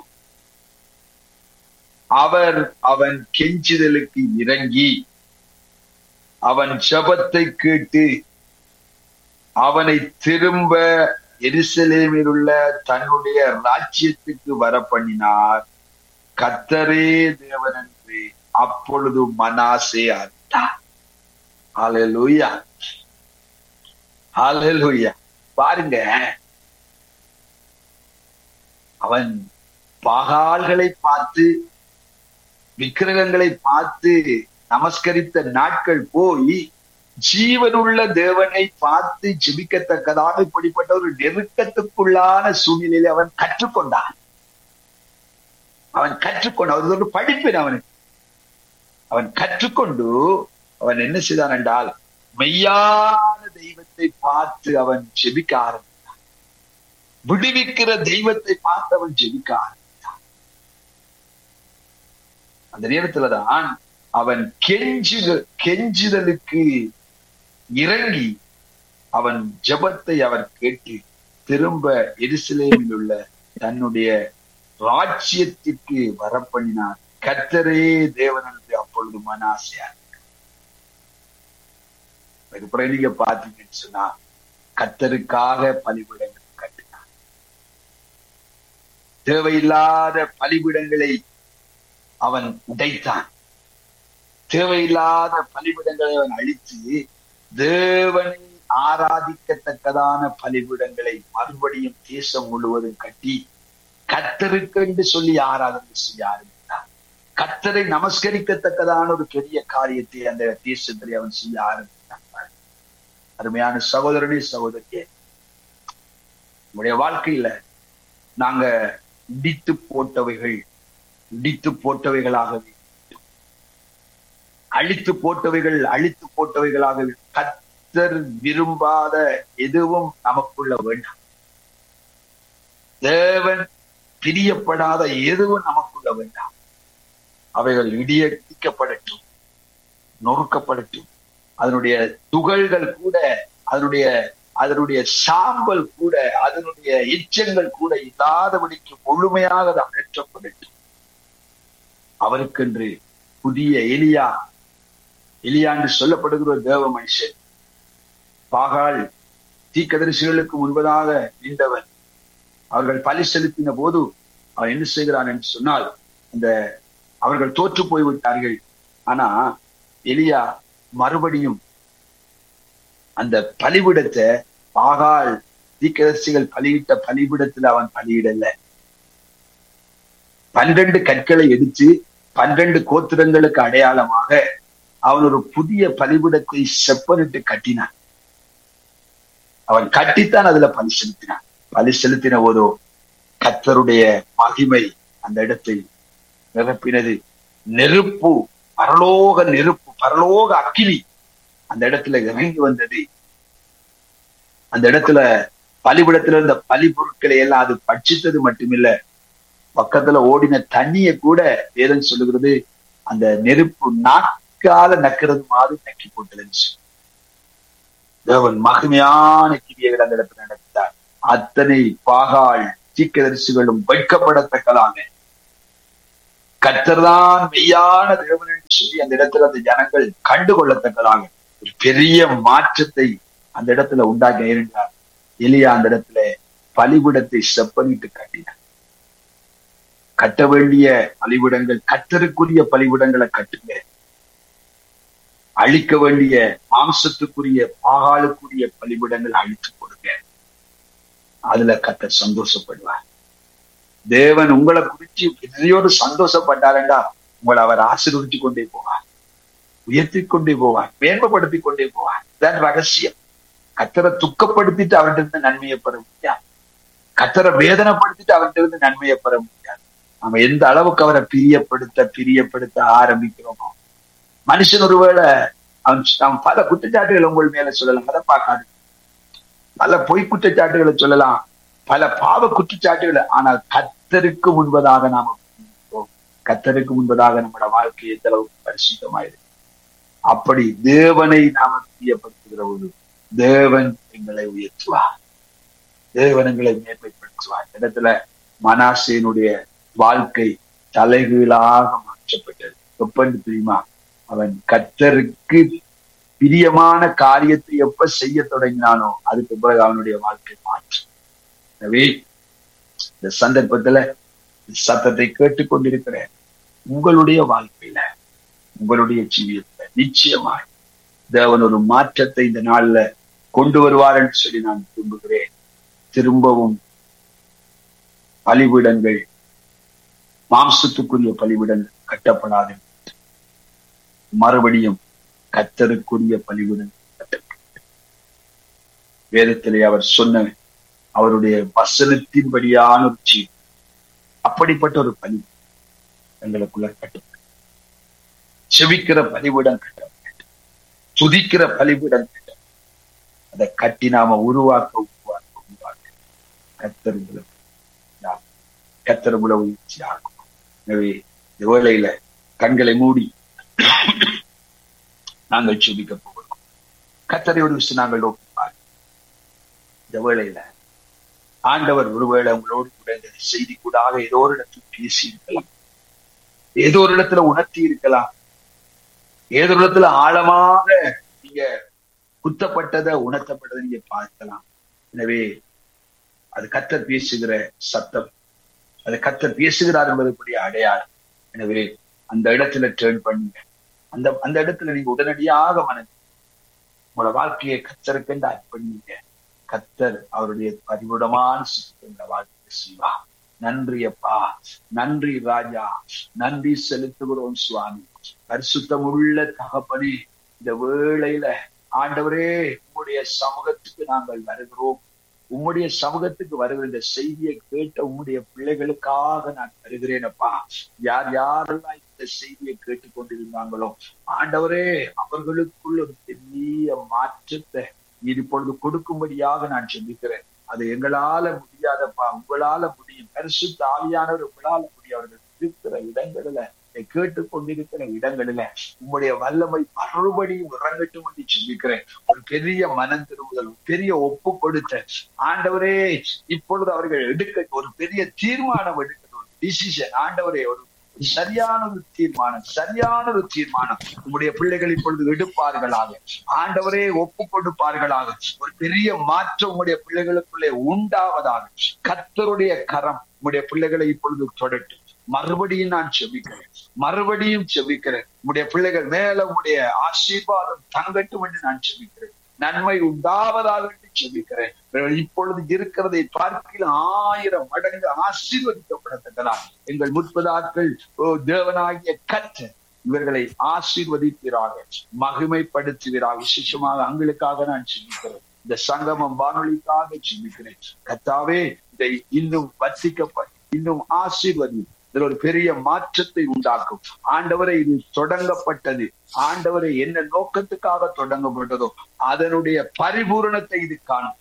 அவர் அவன் கெஞ்சுதலுக்கு இறங்கி அவன் ஜபத்தை கேட்டு அவனை திரும்ப எருசலேமில் உள்ள தன்னுடைய ராஜ்யத்துக்கு வர பண்ணினார் கத்தரே தேவன் என்று அப்பொழுது மனாசே அறிந்தார் ஹalleluya ஹalleluya பாருங்க அவன் பாகால்களை பார்த்து விக்கிரகங்களை பார்த்து நமஸ்கரித்த நாட்கள் போய் ஜீவனுள்ள தேவனை பார்த்து ஜெபிக்கத்தக்கதாக இப்படிப்பட்ட ஒரு நெருக்கத்துக்குள்ளான சூழ்நிலையில அவன் கற்றுக்கொண்டான் அவன் கற்றுக்கொண்டு அது ஒரு படிப்பின் அவனுக்கு அவன் கற்றுக்கொண்டு அவன் என்ன செய்தான் என்றால் மெய்யான தெய்வத்தை பார்த்து அவன் ஜெபிக்க ஆரம்பித்தான் விடுவிக்கிற தெய்வத்தை பார்த்து அவன் ஜெபிக்க ஆரம்பித்தான் அந்த நேரத்துலதான் அவன் கெஞ்சு கெஞ்சுதலுக்கு இறங்கி அவன் ஜபத்தை அவர் கேட்டு திரும்ப எருசலேமில் உள்ள தன்னுடைய ராஜ்யத்திற்கு வரப்பண்ணினார் கத்தரே தேவன் என்று அப்பொழுது மனாசையா அதுக்கப்புறம் நீங்க பாத்தீங்கன்னு சொன்னா கத்தருக்காக பலிபிடங்கள் கட்டினார் தேவையில்லாத பலிபிடங்களை அவன் உடைத்தான் தேவையில்லாத பலிபிடங்களை அவன் அழித்து தேவனை ஆராதிக்கத்தக்கதான பலிபிடங்களை மறுபடியும் தேசம் முழுவதும் கட்டி கத்தருக்கு என்று சொல்லி ஆராதனை செய்ய ஆரம்பித்தார் கத்தரை நமஸ்கரிக்கத்தக்கதான ஒரு பெரிய காரியத்தை அந்த தேசத்திலே அவன் செய்ய ஆரம்பித்தான் அருமையான சகோதரனே சகோதரியே நம்முடைய வாழ்க்கையில நாங்க இடித்து போட்டவைகள் இடித்து போட்டவைகளாகவே அழித்து போட்டவைகள் அழித்து போட்டவைகளாக கத்தர் விரும்பாத எதுவும் நமக்குள்ள வேண்டாம் தேவன் பிரியப்படாத எதுவும் நமக்குள்ள வேண்டாம் அவைகள் இடியடிக்கப்படட்டும் நொறுக்கப்படட்டும் அதனுடைய துகள்கள் கூட அதனுடைய அதனுடைய சாம்பல் கூட அதனுடைய எச்சங்கள் கூட இல்லாதபடிக்கு முழுமையாக அது அகற்றப்படட்டும் அவருக்கென்று புதிய எலியா எலியாண்டு சொல்லப்படுகிற ஒரு தேவ மனுஷன் பாகால் தீக்கதரிசிகளுக்கு முன்பதாக நின்றவன் அவர்கள் பலி செலுத்தின போது அவன் என்ன செய்கிறான் என்று சொன்னால் இந்த அவர்கள் தோற்று போய்விட்டார்கள் ஆனா எலியா மறுபடியும் அந்த பலிபிடத்தை பாகால் தீக்கதரிசிகள் பலியிட்ட பலிபிடத்துல அவன் பலியிடல பன்னிரண்டு கற்களை எடுத்து பன்னிரண்டு கோத்திரங்களுக்கு அடையாளமாக அவன் ஒரு புதிய பலிபிடத்தை செப்பனிட்டு கட்டினான் அவன் கட்டித்தான் அதுல பலி செலுத்தினான் பலி செலுத்தின போதோ கத்தருடைய மகிமை அந்த இடத்தை நிரப்பினது நெருப்பு பரலோக நெருப்பு பரலோக அக்கினி அந்த இடத்துல இறங்கி வந்தது அந்த இடத்துல பலிபிடத்துல இருந்த பலி பொருட்களை எல்லாம் அது பட்சித்தது மட்டுமில்ல பக்கத்துல ஓடின தண்ணிய கூட வேதம் சொல்லுகிறது அந்த நெருப்பு நாக்கால நக்கிறது மாதிரி நக்கி போட்டதுன்னு தேவன் மகிமையான கிரியைகள் அந்த இடத்துல நடத்தார் அத்தனை பாகால் தீக்கதரிசிகளும் வைக்கப்படத்தக்கதாக கத்தர்தான் மெய்யான தேவன் என்று சொல்லி அந்த இடத்துல அந்த ஜனங்கள் கண்டுகொள்ளத்தக்கதாக ஒரு பெரிய மாற்றத்தை அந்த இடத்துல உண்டாக்க இருந்தார் எலியா அந்த இடத்துல பலிபிடத்தை செப்பனிட்டு கட்டினார் கட்ட வேண்டிய பலிபிடங்கள் கத்தருக்குரிய பலிபிடங்களை கட்டுங்க அழிக்க வேண்டிய மாம்சத்துக்குரிய பாகாலுக்குரிய பலிபிடங்கள் அழித்து கொடுங்க அதுல கத்த சந்தோஷப்படுவார் தேவன் உங்களை குறிச்சு எதையோடு சந்தோஷப்பட்டாருண்டா உங்களை அவர் ஆசீர்வதிச்சு கொண்டே போவார் உயர்த்தி கொண்டே போவார் மேன்மைப்படுத்தி கொண்டே போவார் இதான் ரகசியம் கத்தரை துக்கப்படுத்திட்டு அவர்கிட்ட இருந்து நன்மையை பெற முடியாது கத்தரை வேதனைப்படுத்திட்டு அவர்கிட்ட இருந்து நன்மையை பெற முடியாது நம்ம எந்த அளவுக்கு அவரை பிரியப்படுத்த பிரியப்படுத்த ஆரம்பிக்கிறோமோ மனுஷன் ஒருவேளை அவன் அவன் பல குற்றச்சாட்டுகளை உங்கள் மேல சொல்லலாம் அதை பார்க்காது பல பொய் குற்றச்சாட்டுகளை சொல்லலாம் பல பாவ குற்றச்சாட்டுகளை ஆனால் கத்தருக்கு முன்பதாக நாம கத்தருக்கு முன்பதாக நம்மளோட வாழ்க்கை எந்த அளவுக்கு பரிசுத்தமாயிருக்கு அப்படி தேவனை நாம பிரியப்படுத்துகிற ஒரு தேவன் எங்களை உயர்த்துவார் தேவன் எங்களை மேன்மைப்படுத்துவார் இடத்துல மனாசேனுடைய வாழ்க்கை தலைகீழாக மாற்றப்பட்டது எப்பன்னு தெரியுமா அவன் கத்தருக்கு பிரியமான காரியத்தை எப்ப செய்ய தொடங்கினானோ அதுக்கு பிறகு அவனுடைய வாழ்க்கை மாற்று எனவே இந்த சந்தர்ப்பத்துல சத்தத்தை கேட்டுக்கொண்டிருக்கிற உங்களுடைய வாழ்க்கையில உங்களுடைய ஜீவியத்துல நிச்சயமாய் தேவன் ஒரு மாற்றத்தை இந்த நாள்ல கொண்டு வருவார் என்று சொல்லி நான் விரும்புகிறேன் திரும்பவும் பலிபீடங்கள் மாம்சத்துக்குரிய பலிபீடங்கள் கட்டப்படாது மறுபடியும் கத்தருக்குரிய பலிபீடங்கள் கட்டப்படும் வேதத்திலே அவர் சொன்ன அவருடைய வசனத்தின்படியான ஒரு ஜீ அப்படிப்பட்ட ஒரு பலி எங்களுக்குள்ள கட்டப்படும் செவிக்கிற பலிபீடம் கட்ட துதிக்கிற பலிபீடம் கட்ட அதை கட்டி நாம உருவாக்க உருவாக்க உருவாக்க கத்தருங்களை கத்தருங்களை உயிர்ச்சி ஆகும் எனவே இந்த வேளையில கண்களை மூடி நாங்கள் செபிக்க போகிறோம் கத்தரையோடு விஷயம் நாங்கள் நோக்கி இந்த வேளையில ஆண்டவர் ஒருவேளை உங்களோடு கூட இந்த செய்தி கூடாக ஏதோ ஒரு இடத்துல பேசி இருக்கலாம் ஏதோ ஒரு இடத்துல உணர்த்தி இருக்கலாம் ஏதோ ஒரு இடத்துல ஆழமாக நீங்க குத்தப்பட்டதை உணர்த்தப்பட்டதை நீங்க பார்க்கலாம் எனவே அது கத்தர் பேசுகிற சத்தம் அது கத்தர் பேசுகிறார் என்பதற்குரிய அடையாளம் எனவே அந்த இடத்துல டேர்ன் பண்ணுங்க அந்த அந்த இடத்துல நீங்க உடனடியாக மனது உங்களோட வாழ்க்கையை கத்தருக்கென்று அர்ப்பணிங்க கத்தர் அவருடைய பரிபுடமான சித்தங்களை வாழ்க்கை செய்வா நன்றி அப்பா நன்றி ராஜா நன்றி செலுத்துகிறோம் சுவாமி பரிசுத்தமுள்ள தகப்பனே இந்த வேளையில ஆண்டவரே உம்முடைய சமூகத்துக்கு நாங்கள் வருகிறோம் உம்முடைய சமூகத்துக்கு வருகிற இந்த செய்தியை கேட்ட உம்முடைய பிள்ளைகளுக்காக நான் வருகிறேன் அப்பா யார் யாரெல்லாம் இந்த செய்தியை கேட்டுக்கொண்டிருந்தாங்களோ ஆண்டவரே அவர்களுக்குள்ள ஒரு பெரிய மாற்றத்தை இது இப்பொழுது கொடுக்கும்படியாக நான் சிந்திக்கிறேன் அது எங்களால முடியாதப்பா உங்களால முடியும் பரிசு தாவியானவர் உங்களால முடியும் அவர்கள் இருக்கிற இடங்களில கேட்டுக்கொண்டிருக்கிற இடங்களில உங்களுடைய வல்லமை மறுபடியும் இறங்கட்டும் என்று சிந்திக்கிறேன் ஒரு பெரிய மனம் திரும்புதல் பெரிய ஒப்பு கொடுத்த ஆண்டவரே இப்பொழுது அவர்கள் எடுக்க ஒரு பெரிய தீர்மானம் எடுக்கணும் டிசிஷன் ஆண்டவரே ஒரு சரியான ஒரு தீர்மானம் சரியான ஒரு தீர்மானம் உங்களுடைய பிள்ளைகள் இப்பொழுது எடுப்பார்களாக ஆண்டவரே ஒப்பு கொடுப்பார்களாக ஒரு பெரிய மாற்றம் உங்களுடைய பிள்ளைகளுக்குள்ளே உண்டாவதாக கத்தருடைய கரம் உங்களுடைய பிள்ளைகளை இப்பொழுது தொடட்டும் மறுபடியும் நான் செபிக்கிறேன் மறுபடியும் செபிக்கிறேன் உங்களுடைய பிள்ளைகள் மேல உங்களுடைய ஆசீர்வாதம் தங்கட்டும் என்று நான் செபிக்கிறேன் நன்மை உண்டாவதாக என்று செபிக்கிறேன் இப்பொழுது இருக்கிறதை பார்க்கில் ஆயிரம் மடங்கு ஆசீர்வதிக்கப்படத்தக்கலாம் எங்கள் முற்பதாக்கள் தேவனாகிய கற்ற இவர்களை ஆசீர்வதிக்கிறாக மகிமைப்படுத்துகிறார் விசேஷமாக அங்களுக்காக நான் சிந்திக்கிறேன் இந்த சங்கமம் வானொலிக்காக சிந்திக்கிறேன் கத்தாவே இதை இன்னும் வர்த்திக்கப்பட்டு இன்னும் ஆசீர்வதி இதுல ஒரு பெரிய மாற்றத்தை உண்டாக்கும் ஆண்டவரை இது தொடங்கப்பட்டது ஆண்டவரை என்ன நோக்கத்துக்காக தொடங்கப்பட்டதோ அதனுடைய பரிபூரணத்தை இது காணும்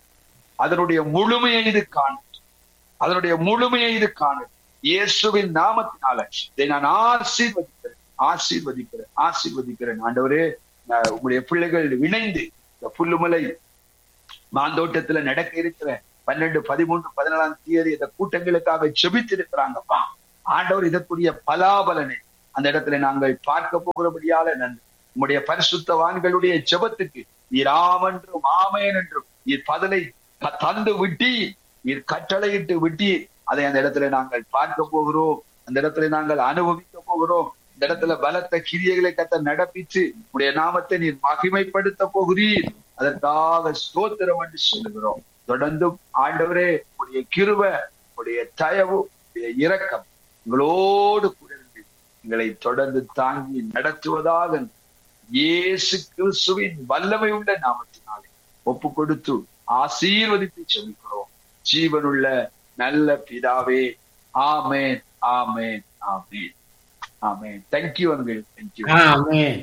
அதனுடைய முழுமையை இது காணும் அதனுடைய முழுமையை இது காணும் இயேசுவின் நாமத்தினால இதை நான் ஆசீர்வதிக்கிறேன் ஆசீர்வதிக்கிறேன் ஆசீர்வதிக்கிறேன் ஆண்டவரே உங்களுடைய பிள்ளைகள் இணைந்து இந்த புல்லுமலை மாந்தோட்டத்துல நடக்க இருக்கிற பன்னெண்டு பதிமூன்று பதினாலாம் தேதி இந்த கூட்டங்களுக்காக செபித்திருக்கிறாங்கப்பா ஆண்டவர் இதற்குரிய பலாபலனை அந்த இடத்துல நாங்கள் பார்க்க போகிறபடியால நன்றி உம்முடைய பரிசுத்தவான்களுடைய ஜெபத்துக்கு நீர் ஆம் என்றும் ஆமேன் என்றும் நீர் பதிலை த- தந்து விட்டி நீர் கட்டளையிட்டு விட்டி அதை அந்த இடத்துல நாங்கள் பார்க்க போகிறோம் அந்த இடத்துல நாங்கள் அனுபவிக்க போகிறோம் இந்த இடத்துல பலத்த கிரியைகளை கத்த நடப்பிச்சு உடைய நாமத்தை நீர் மகிமைப்படுத்த போகிறீர் அதற்காக ஸ்தோத்திரம் என்று சொல்லுகிறோம் தொடர்ந்து ஆண்டவரே உடைய கிருப உடைய தயவு உடைய இரக்கம் எங்களோடு கூட இருந்து எங்களை தொடர்ந்து தாங்கி நடத்துவதாக இயேசு கிறிஸ்துவின் வல்லமை உள்ள நாமத்தினாலே ஒப்பு கொடுத்து ஆசீர்வதித்து செபிக்கிறோம் ஜீவனுள்ள நல்ல பிதாவே ஆமேன் ஆமேன் ஆமேன் ஆமேன் தேங்க்யூ அங்கிள் தேங்க்யூ ஆமென்.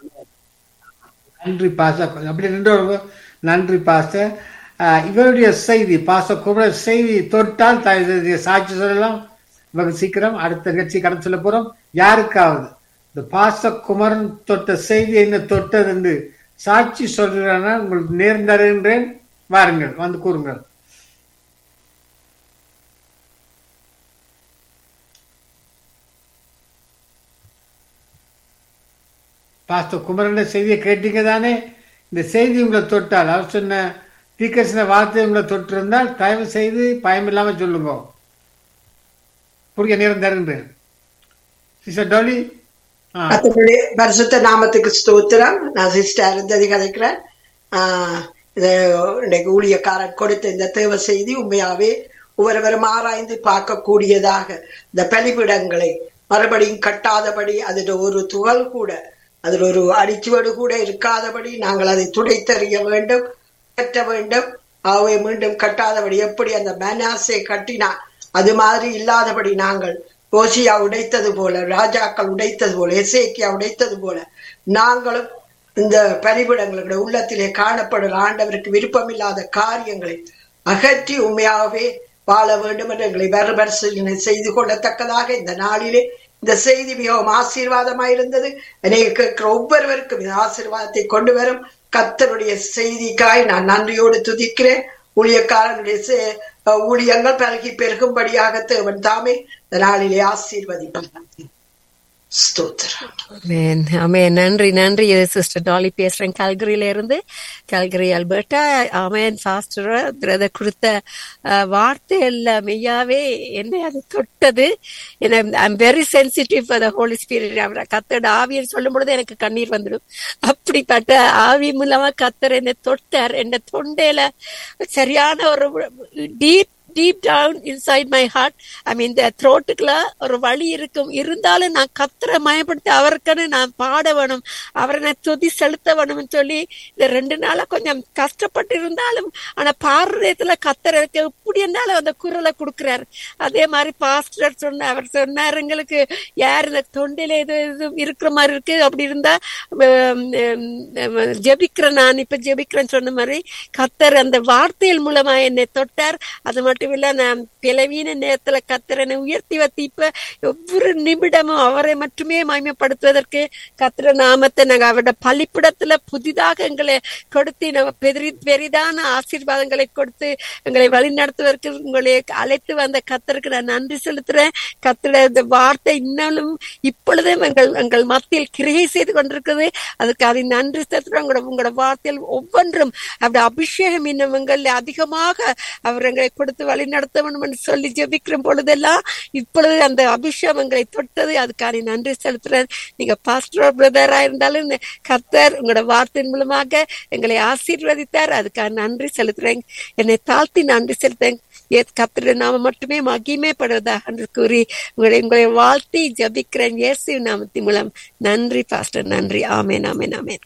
நன்றி பாச அப்படி நின்று வருவோம். நன்றி பாச இவருடைய செய்தி பாச குமர செய்தி தொட்டால் தயவு சாட்சி சொல்லலாம் வெகு சீக்கிரம் அடுத்த நிகழ்ச்சி கடந்து சொல்ல போறோம் யாருக்காவது இந்த பாச குமரன் தொட்ட செய்தி என்ன தொட்டது என்று சாட்சி சொல்கிறானா உங்களுக்கு நேர்ந்தருகின்றேன் வாருங்கள் வந்து கூறுங்கள் பாஸ்டர் குமரன் செய்தியை கேட்டீங்க தானே இந்த செய்தி உங்களை தொட்டால் அவர் சொன்ன தீக்கரசின வார்த்தை உங்களை தொட்டிருந்தால் தயவு செய்து பயமில்லாம சொல்லுங்க புரிய நேரம் தருகின்றேன் சிஸ்டர் டோலி ஆ கர்த்தருடைய பரிசுத்த நாமத்துக்கு ஸ்தோத்திரம் நான் சிஸ்டர் அருந்ததி கதைக்கிறேன் ஆஹ் இது இன்னைக்கு ஊழியக்காரன் கொடுத்த இந்த தேவ செய்தி உண்மையாவே ஒவ்வொருவரும் ஆராய்ந்து பார்க்கக்கூடியதாக இந்த பலிபிடங்களை மறுபடியும் கட்டாதபடி அதில் ஒரு துகள் கூட அதில் ஒரு அடிச்சுவடு கூட இருக்காதபடி நாங்கள் அதை துடைத்தறிய வேண்டும் கட்ட வேண்டும் அவை மீண்டும் கட்டாதபடி எப்படி அந்த மனாசை கட்டினா அது மாதிரி இல்லாதபடி நாங்கள் ஓசியா உடைத்தது போல ராஜாக்கள் உடைத்தது போல எசேக்கியா உடைத்தது போல நாங்களும் இந்த பலிபிடங்களுடைய உள்ளத்திலே காணப்படுற ஆண்டவருக்கு விருப்பமில்லாத காரியங்களை அகற்றி உண்மையாகவே வாழ வேண்டும் என்று எங்களை பரிசீலனை செய்து கொள்ளத்தக்கதாக இந்த நாளிலே இந்த செய்தி மிகவும் ஆசீர்வாதமாயிருந்தது அநேக கேட்கிற ஒவ்வொருவருக்கும் இந்த ஆசீர்வாதத்தை கொண்டு வரும் கர்த்தருடைய செய்திக்காய் நான் நன்றியோடு துதிக்கிறேன் ஊழியக்காரனுடைய செ- ஊழியங்கள் பல்கி பெருகும்படியாக தேவன் தாமே இந்த நாளிலே ஆசீர்வதிப்பார் ஸ்தோத்திரம் ஆமென் ஆமென் நன்றி நன்றி இது சிஸ்டர் டாலி பேசுறேன் கல்கரியில இருந்து கல்கரி அல்பர்ட்டா ஆமென் ஃபாஸ்டர் பிரதர் கொடுத்த அஹ், வார்த்தை எல்லாம் மெய்யாவே என்னை அது தொட்டது I'm very sensitive for the Holy Spirit அவரை கத்தோட ஆவியன்னு சொல்லும் பொழுது எனக்கு கண்ணீர் வந்துடும் அப்படிப்பட்ட ஆவி மூலமா கத்தர் என்னை தொட்டார் என்ன தொண்டையில சரியான ஒரு deep deep down inside my heart I mean இந்த த்ரோட்டுக்குள்ள ஒரு வழி இருக்கும் இருந்தாலும் நான் கத்தரை மயப்படுத்தி அவருக்குன்னு நான் பாட வேணும் அவரை நான் துதி செலுத்த வேணும்னு சொல்லி இந்த ரெண்டு நாளா கொஞ்சம் கஷ்டப்பட்டு இருந்தாலும் ஆனா பாடுறதுல கத்தருக்கு எப்படி இருந்தாலும் அந்த குரலை கொடுக்கிறாரு அதே மாதிரி பாஸ்டர் சொன்ன அவர் சொன்னார் எங்களுக்கு யார் இந்த தொண்டையில இது இது இருக்கிற மாதிரி இருக்கு அப்படி இருந்தா உம், உம், ஜெபிக்கிறேன் நான் இப்ப ஜெபிக்கிறேன்னு சொன்ன மாதிரி கத்தர் அந்த வார்த்தைகள் மூலமா என்னை தொட்டார் அது மட்டும் இல்ல நான் பிளவீன நேரத்துல கத்தர் என்னை உயர்த்தி வைத்து இப்ப ஒவ்வொரு நிமிடமும் அவரை மட்டுமே மகிமைப்படுத்துவதற்கு கத்திர நாமத்தை நாங்க அவரோட பள்ளிப்பிடத்துல புதிதாக எங்களை கொடுத்து நம்ம பெரி பெரிதான ஆசீர்வாதங்களை கொடுத்து எங்களை வழி நடத்துவதற்கு உங்களை அழைத்து வந்த கத்தருக்கு நான் நன்றி செலுத்துறேன் கத்திர இந்த வார்த்தை இன்னும் இப்பொழுதும் எங்கள் எங்கள் மத்தியில் கிரியை செய்து கொண்டிருக்குது அதுக்கு அதை நன்றி செலுத்துறோம் உங்களோட உங்களோட வார்த்தையில் ஒவ்வொன்றும் அப்படி அபிஷேகம் இன்னும் எங்கள் அதிகமாக அவர் எங்களை கொடுத்து வழி நடத்த வேண்டும் என்று சொல்லி ஜெபிக்கிற பொழுதெல்லாம் இப்பொழுது அந்த அபிஷேகம் எங்களை தொட்டது அதுக்கான நன்றி செலுத்துறேன் நீங்க பாஸ்டர் பிரதரா இருந்தாலும் இந்த கர்த்தர் உங்களோட வார்த்தையின் மூலமாக எங்களை ஆசீர்வதித்தார் அதுக்காக நன்றி செலுத்துறேன் என்னை தாழ்த்தி நன்றி செலுத்தேன் ஏ கத்திர நாம மட்டுமே மகிமைப்படுவதாக என்று கூறி உங்களை உங்களை வாழ்த்தி ஜபிக்கிறேன் இயேசு நாமத்தின் மூலம் நன்றி பாஸ்டர் நன்றி ஆமேன் ஆமேன் ஆமேன்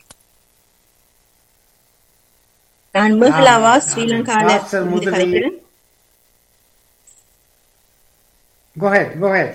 நான் மிகுலாவா ஸ்ரீலங்கால Pastor இருந்து முதலில் கலைக்கிறேன் go ahead go ahead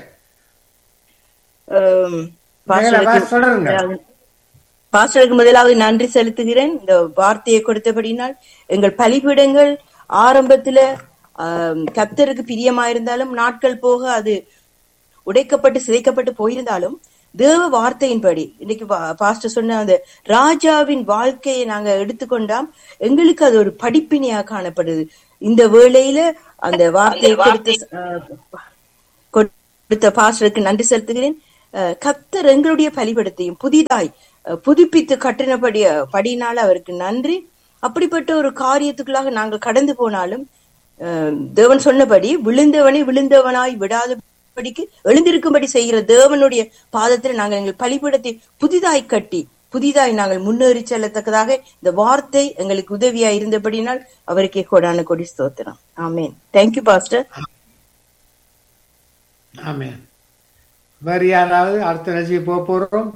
ஆம், மேகலா, பாஸ்டருக்கு தொடருங்க முதலாவது- பாஸ்டருக்கு முதலாவது நன்றி செலுத்துகிறேன் இந்த வார்த்தையை கொடுத்தபடினால் எங்கள் பலிபீடங்கள் ஆரம்பத்துல ஆம், கர்த்தருக்கு பிரியமாயிருந்தாலும் நாட்கள் போக அது உடைக்கப்பட்டு சிதைக்கப்பட்டு போயிருந்தாலும் தேவ வார்த்தையின்படி இன்னைக்கு பா- பாஸ்டர் சொன்ன அந்த ராஜாவின் வாழ்க்கையை நாங்க எடுத்துக்கொண்டாம் எங்களுக்கு அது ஒரு படிப்பினையா காணப்படுது இந்த வேளையில அந்த வார்த்தையை கொடுத்து அஹ், கொ- கொடுத்த பாஸ்டருக்கு நன்றி செலுத்துகிறேன் அஹ், கர்த்தர் எங்களுடைய பலிபடத்தையும் புதிதாய் அஹ், புதுப்பித்து கட்டினபடி படியினால் அவருக்கு நன்றி அப்படிப்பட்ட ஒரு காரியத்துக்குள்ளாக நாங்கள் கடந்து போனாலும் அஹ், தேவன் சொன்னபடி விழுந்தவனை விழுந்தவனாய் விடாதபடிக்கு எழுந்திருக்கும்படி செய்கிற தேவனுடைய பாதத்தில் நாங்கள் எங்கள் பலிபீடத்தை புதிதாய் கட்டி புதிதாய் நாங்கள் முன்னேறி செல்லத்தக்கதாக இந்த வார்த்தை எங்களுக்கு உதவியா இருந்தபடினால் அவருக்கே கொடான கொடி ஸ்தோத்திரம் ஆமேன் தேங்க்யூ பாஸ்டர் ஆமென் வேறு யாராவது அடுத்த நிகழ்ச்சிக்கு போக போறோம்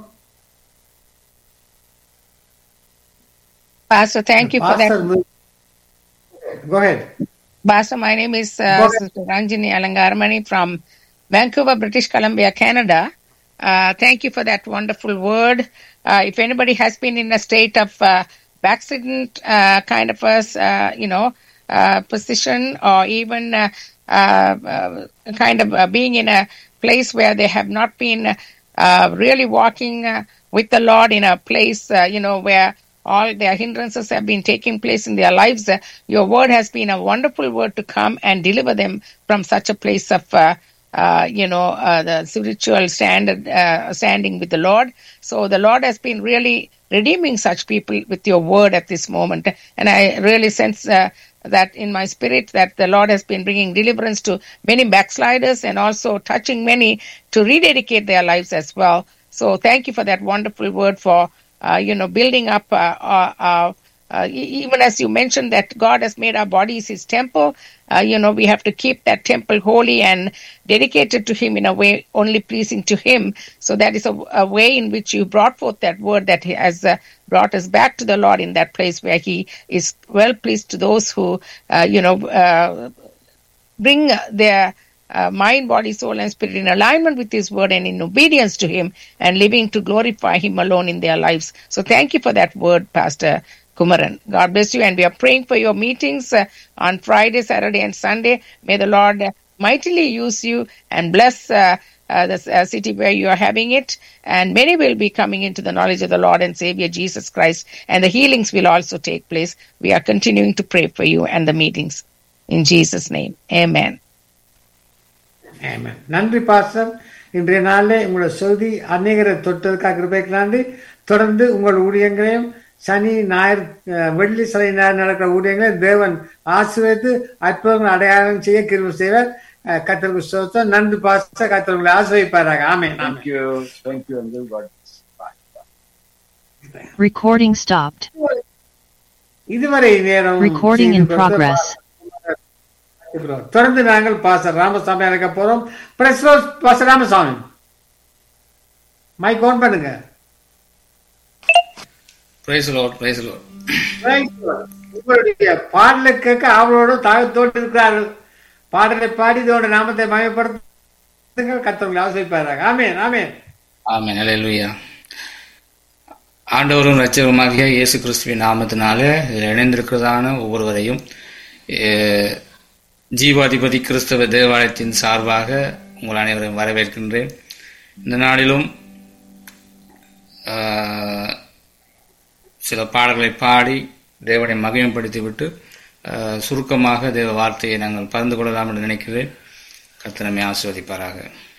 Pastor, thank you for that. Pastor, Go ahead. Pastor, my name is uh, Go ahead. Sister Ranjini Alangaramani from Vancouver, British Columbia, Canada. Uh, thank you for that wonderful word. Uh, if anybody has been in a state of uh, accident uh, kind of a, uh, you know, uh, position or even uh, uh, uh, kind of uh, being in a place where they have not been uh, really walking uh, with the Lord in a place, uh, you know, where all their hindrances have been taking place in their lives. Uh, your word has been a wonderful word to come and deliver them from such a place of, uh, uh, you know, uh, the spiritual standard, uh, standing with the Lord. So the Lord has been really redeeming such people with your word at this moment. And I really sense uh, that in my spirit that the Lord has been bringing deliverance to many backsliders and also touching many to rededicate their lives as well. So thank you for that wonderful word for, uh, you know, building up uh, uh, uh, uh, e- even as you mentioned that God has made our bodies His temple, uh, you know, we have to keep that temple holy and dedicated to Him in a way only pleasing to Him. So that is a, a way in which you brought forth that word that He has uh, brought us back to the Lord in that place where He is well pleased to those who, uh, you know, uh, bring their uh, mind, body, soul, and spirit in alignment with His word and in obedience to Him and living to glorify Him alone in their lives. So thank you for that word, Pastor Kumaran. God bless you. And we are praying for your meetings uh, on Friday, Saturday, and Sunday. May the Lord uh, mightily use you and bless. Uh, uh, the uh, city where you are having it, and many will be coming into the knowledge of the Lord and Savior Jesus Christ, and the healings will also take place. We are continuing to pray for you and the meetings. In Jesus' name, amen. Amen. நன்றி pastor இன்றைய நாளில் உங்களோட செய்தி அநேகரை தொட்டதுக்காக கிருபைக்கு நன்றி தொடர்ந்து உங்கள் ஊழியங்களையும் சனி ஞாயிறு அஹ், வெள்ளி சனி ஞாயிறு நடக்கிற ஊழியங்களையும் தேவன் ஆசீர்வதித்து அற்புதங்கள் அடையாளம் செய்ய கிருபை செய்வார் அஹ், கர்த்தருக்கு ஸ்தோத்திரம் நன்றி பாஸ்டர் கர்த்தர் உங்களை ஆசிரியப்பாராக ஆமென் Thank amen you. Thank you, Uncle. God bless. Bye. Recording stopped. இதுவரை நேரம் Recording in செய்தி கொடுத்த progress. இப்போ தொடர்ந்து நாங்கள் பாச ராமசாமி அழைக்க போறோம் பிரஸ் பாச ராமசாமி மைக் ஆன் பண்ணுங்க praise Lord praise Lord Right. உங்களுடைய பாடலை கேட்க அவளோட தாகத்தோடு இருக்கிறார்கள் பாடலை பாடி இதோட நாமத்தை மயப்படுத்துங்கள் கத்தவங்களை ஆசைப்பார்கள் ஆமேன் ஆமேன் ஆமென் ஹalleluya ஆண்டவரும் இரட்சகருமாகிய இயேசு கிறிஸ்துவின் நாமத்தினால இதில் இணைந்திருக்கிறதான ஒவ்வொருவரையும் அஹ், ஜீவாதிபதி கிறிஸ்தவ தேவாலயத்தின் சார்பாக உங்கள் அனைவரையும் வரவேற்கின்றேன் இந்த நாளிலும் அஹ், சில பாடல்களை பாடி தேவனை மகிமைப்படுத்திவிட்டு அஹ், சுருக்கமாக தேவ வார்த்தையை நாங்கள் பகிர்ந்து கொள்ளலாம் என்று நினைக்கிறேன் கர்த்தர் நம்மை ஆசீர்வதிப்பாராக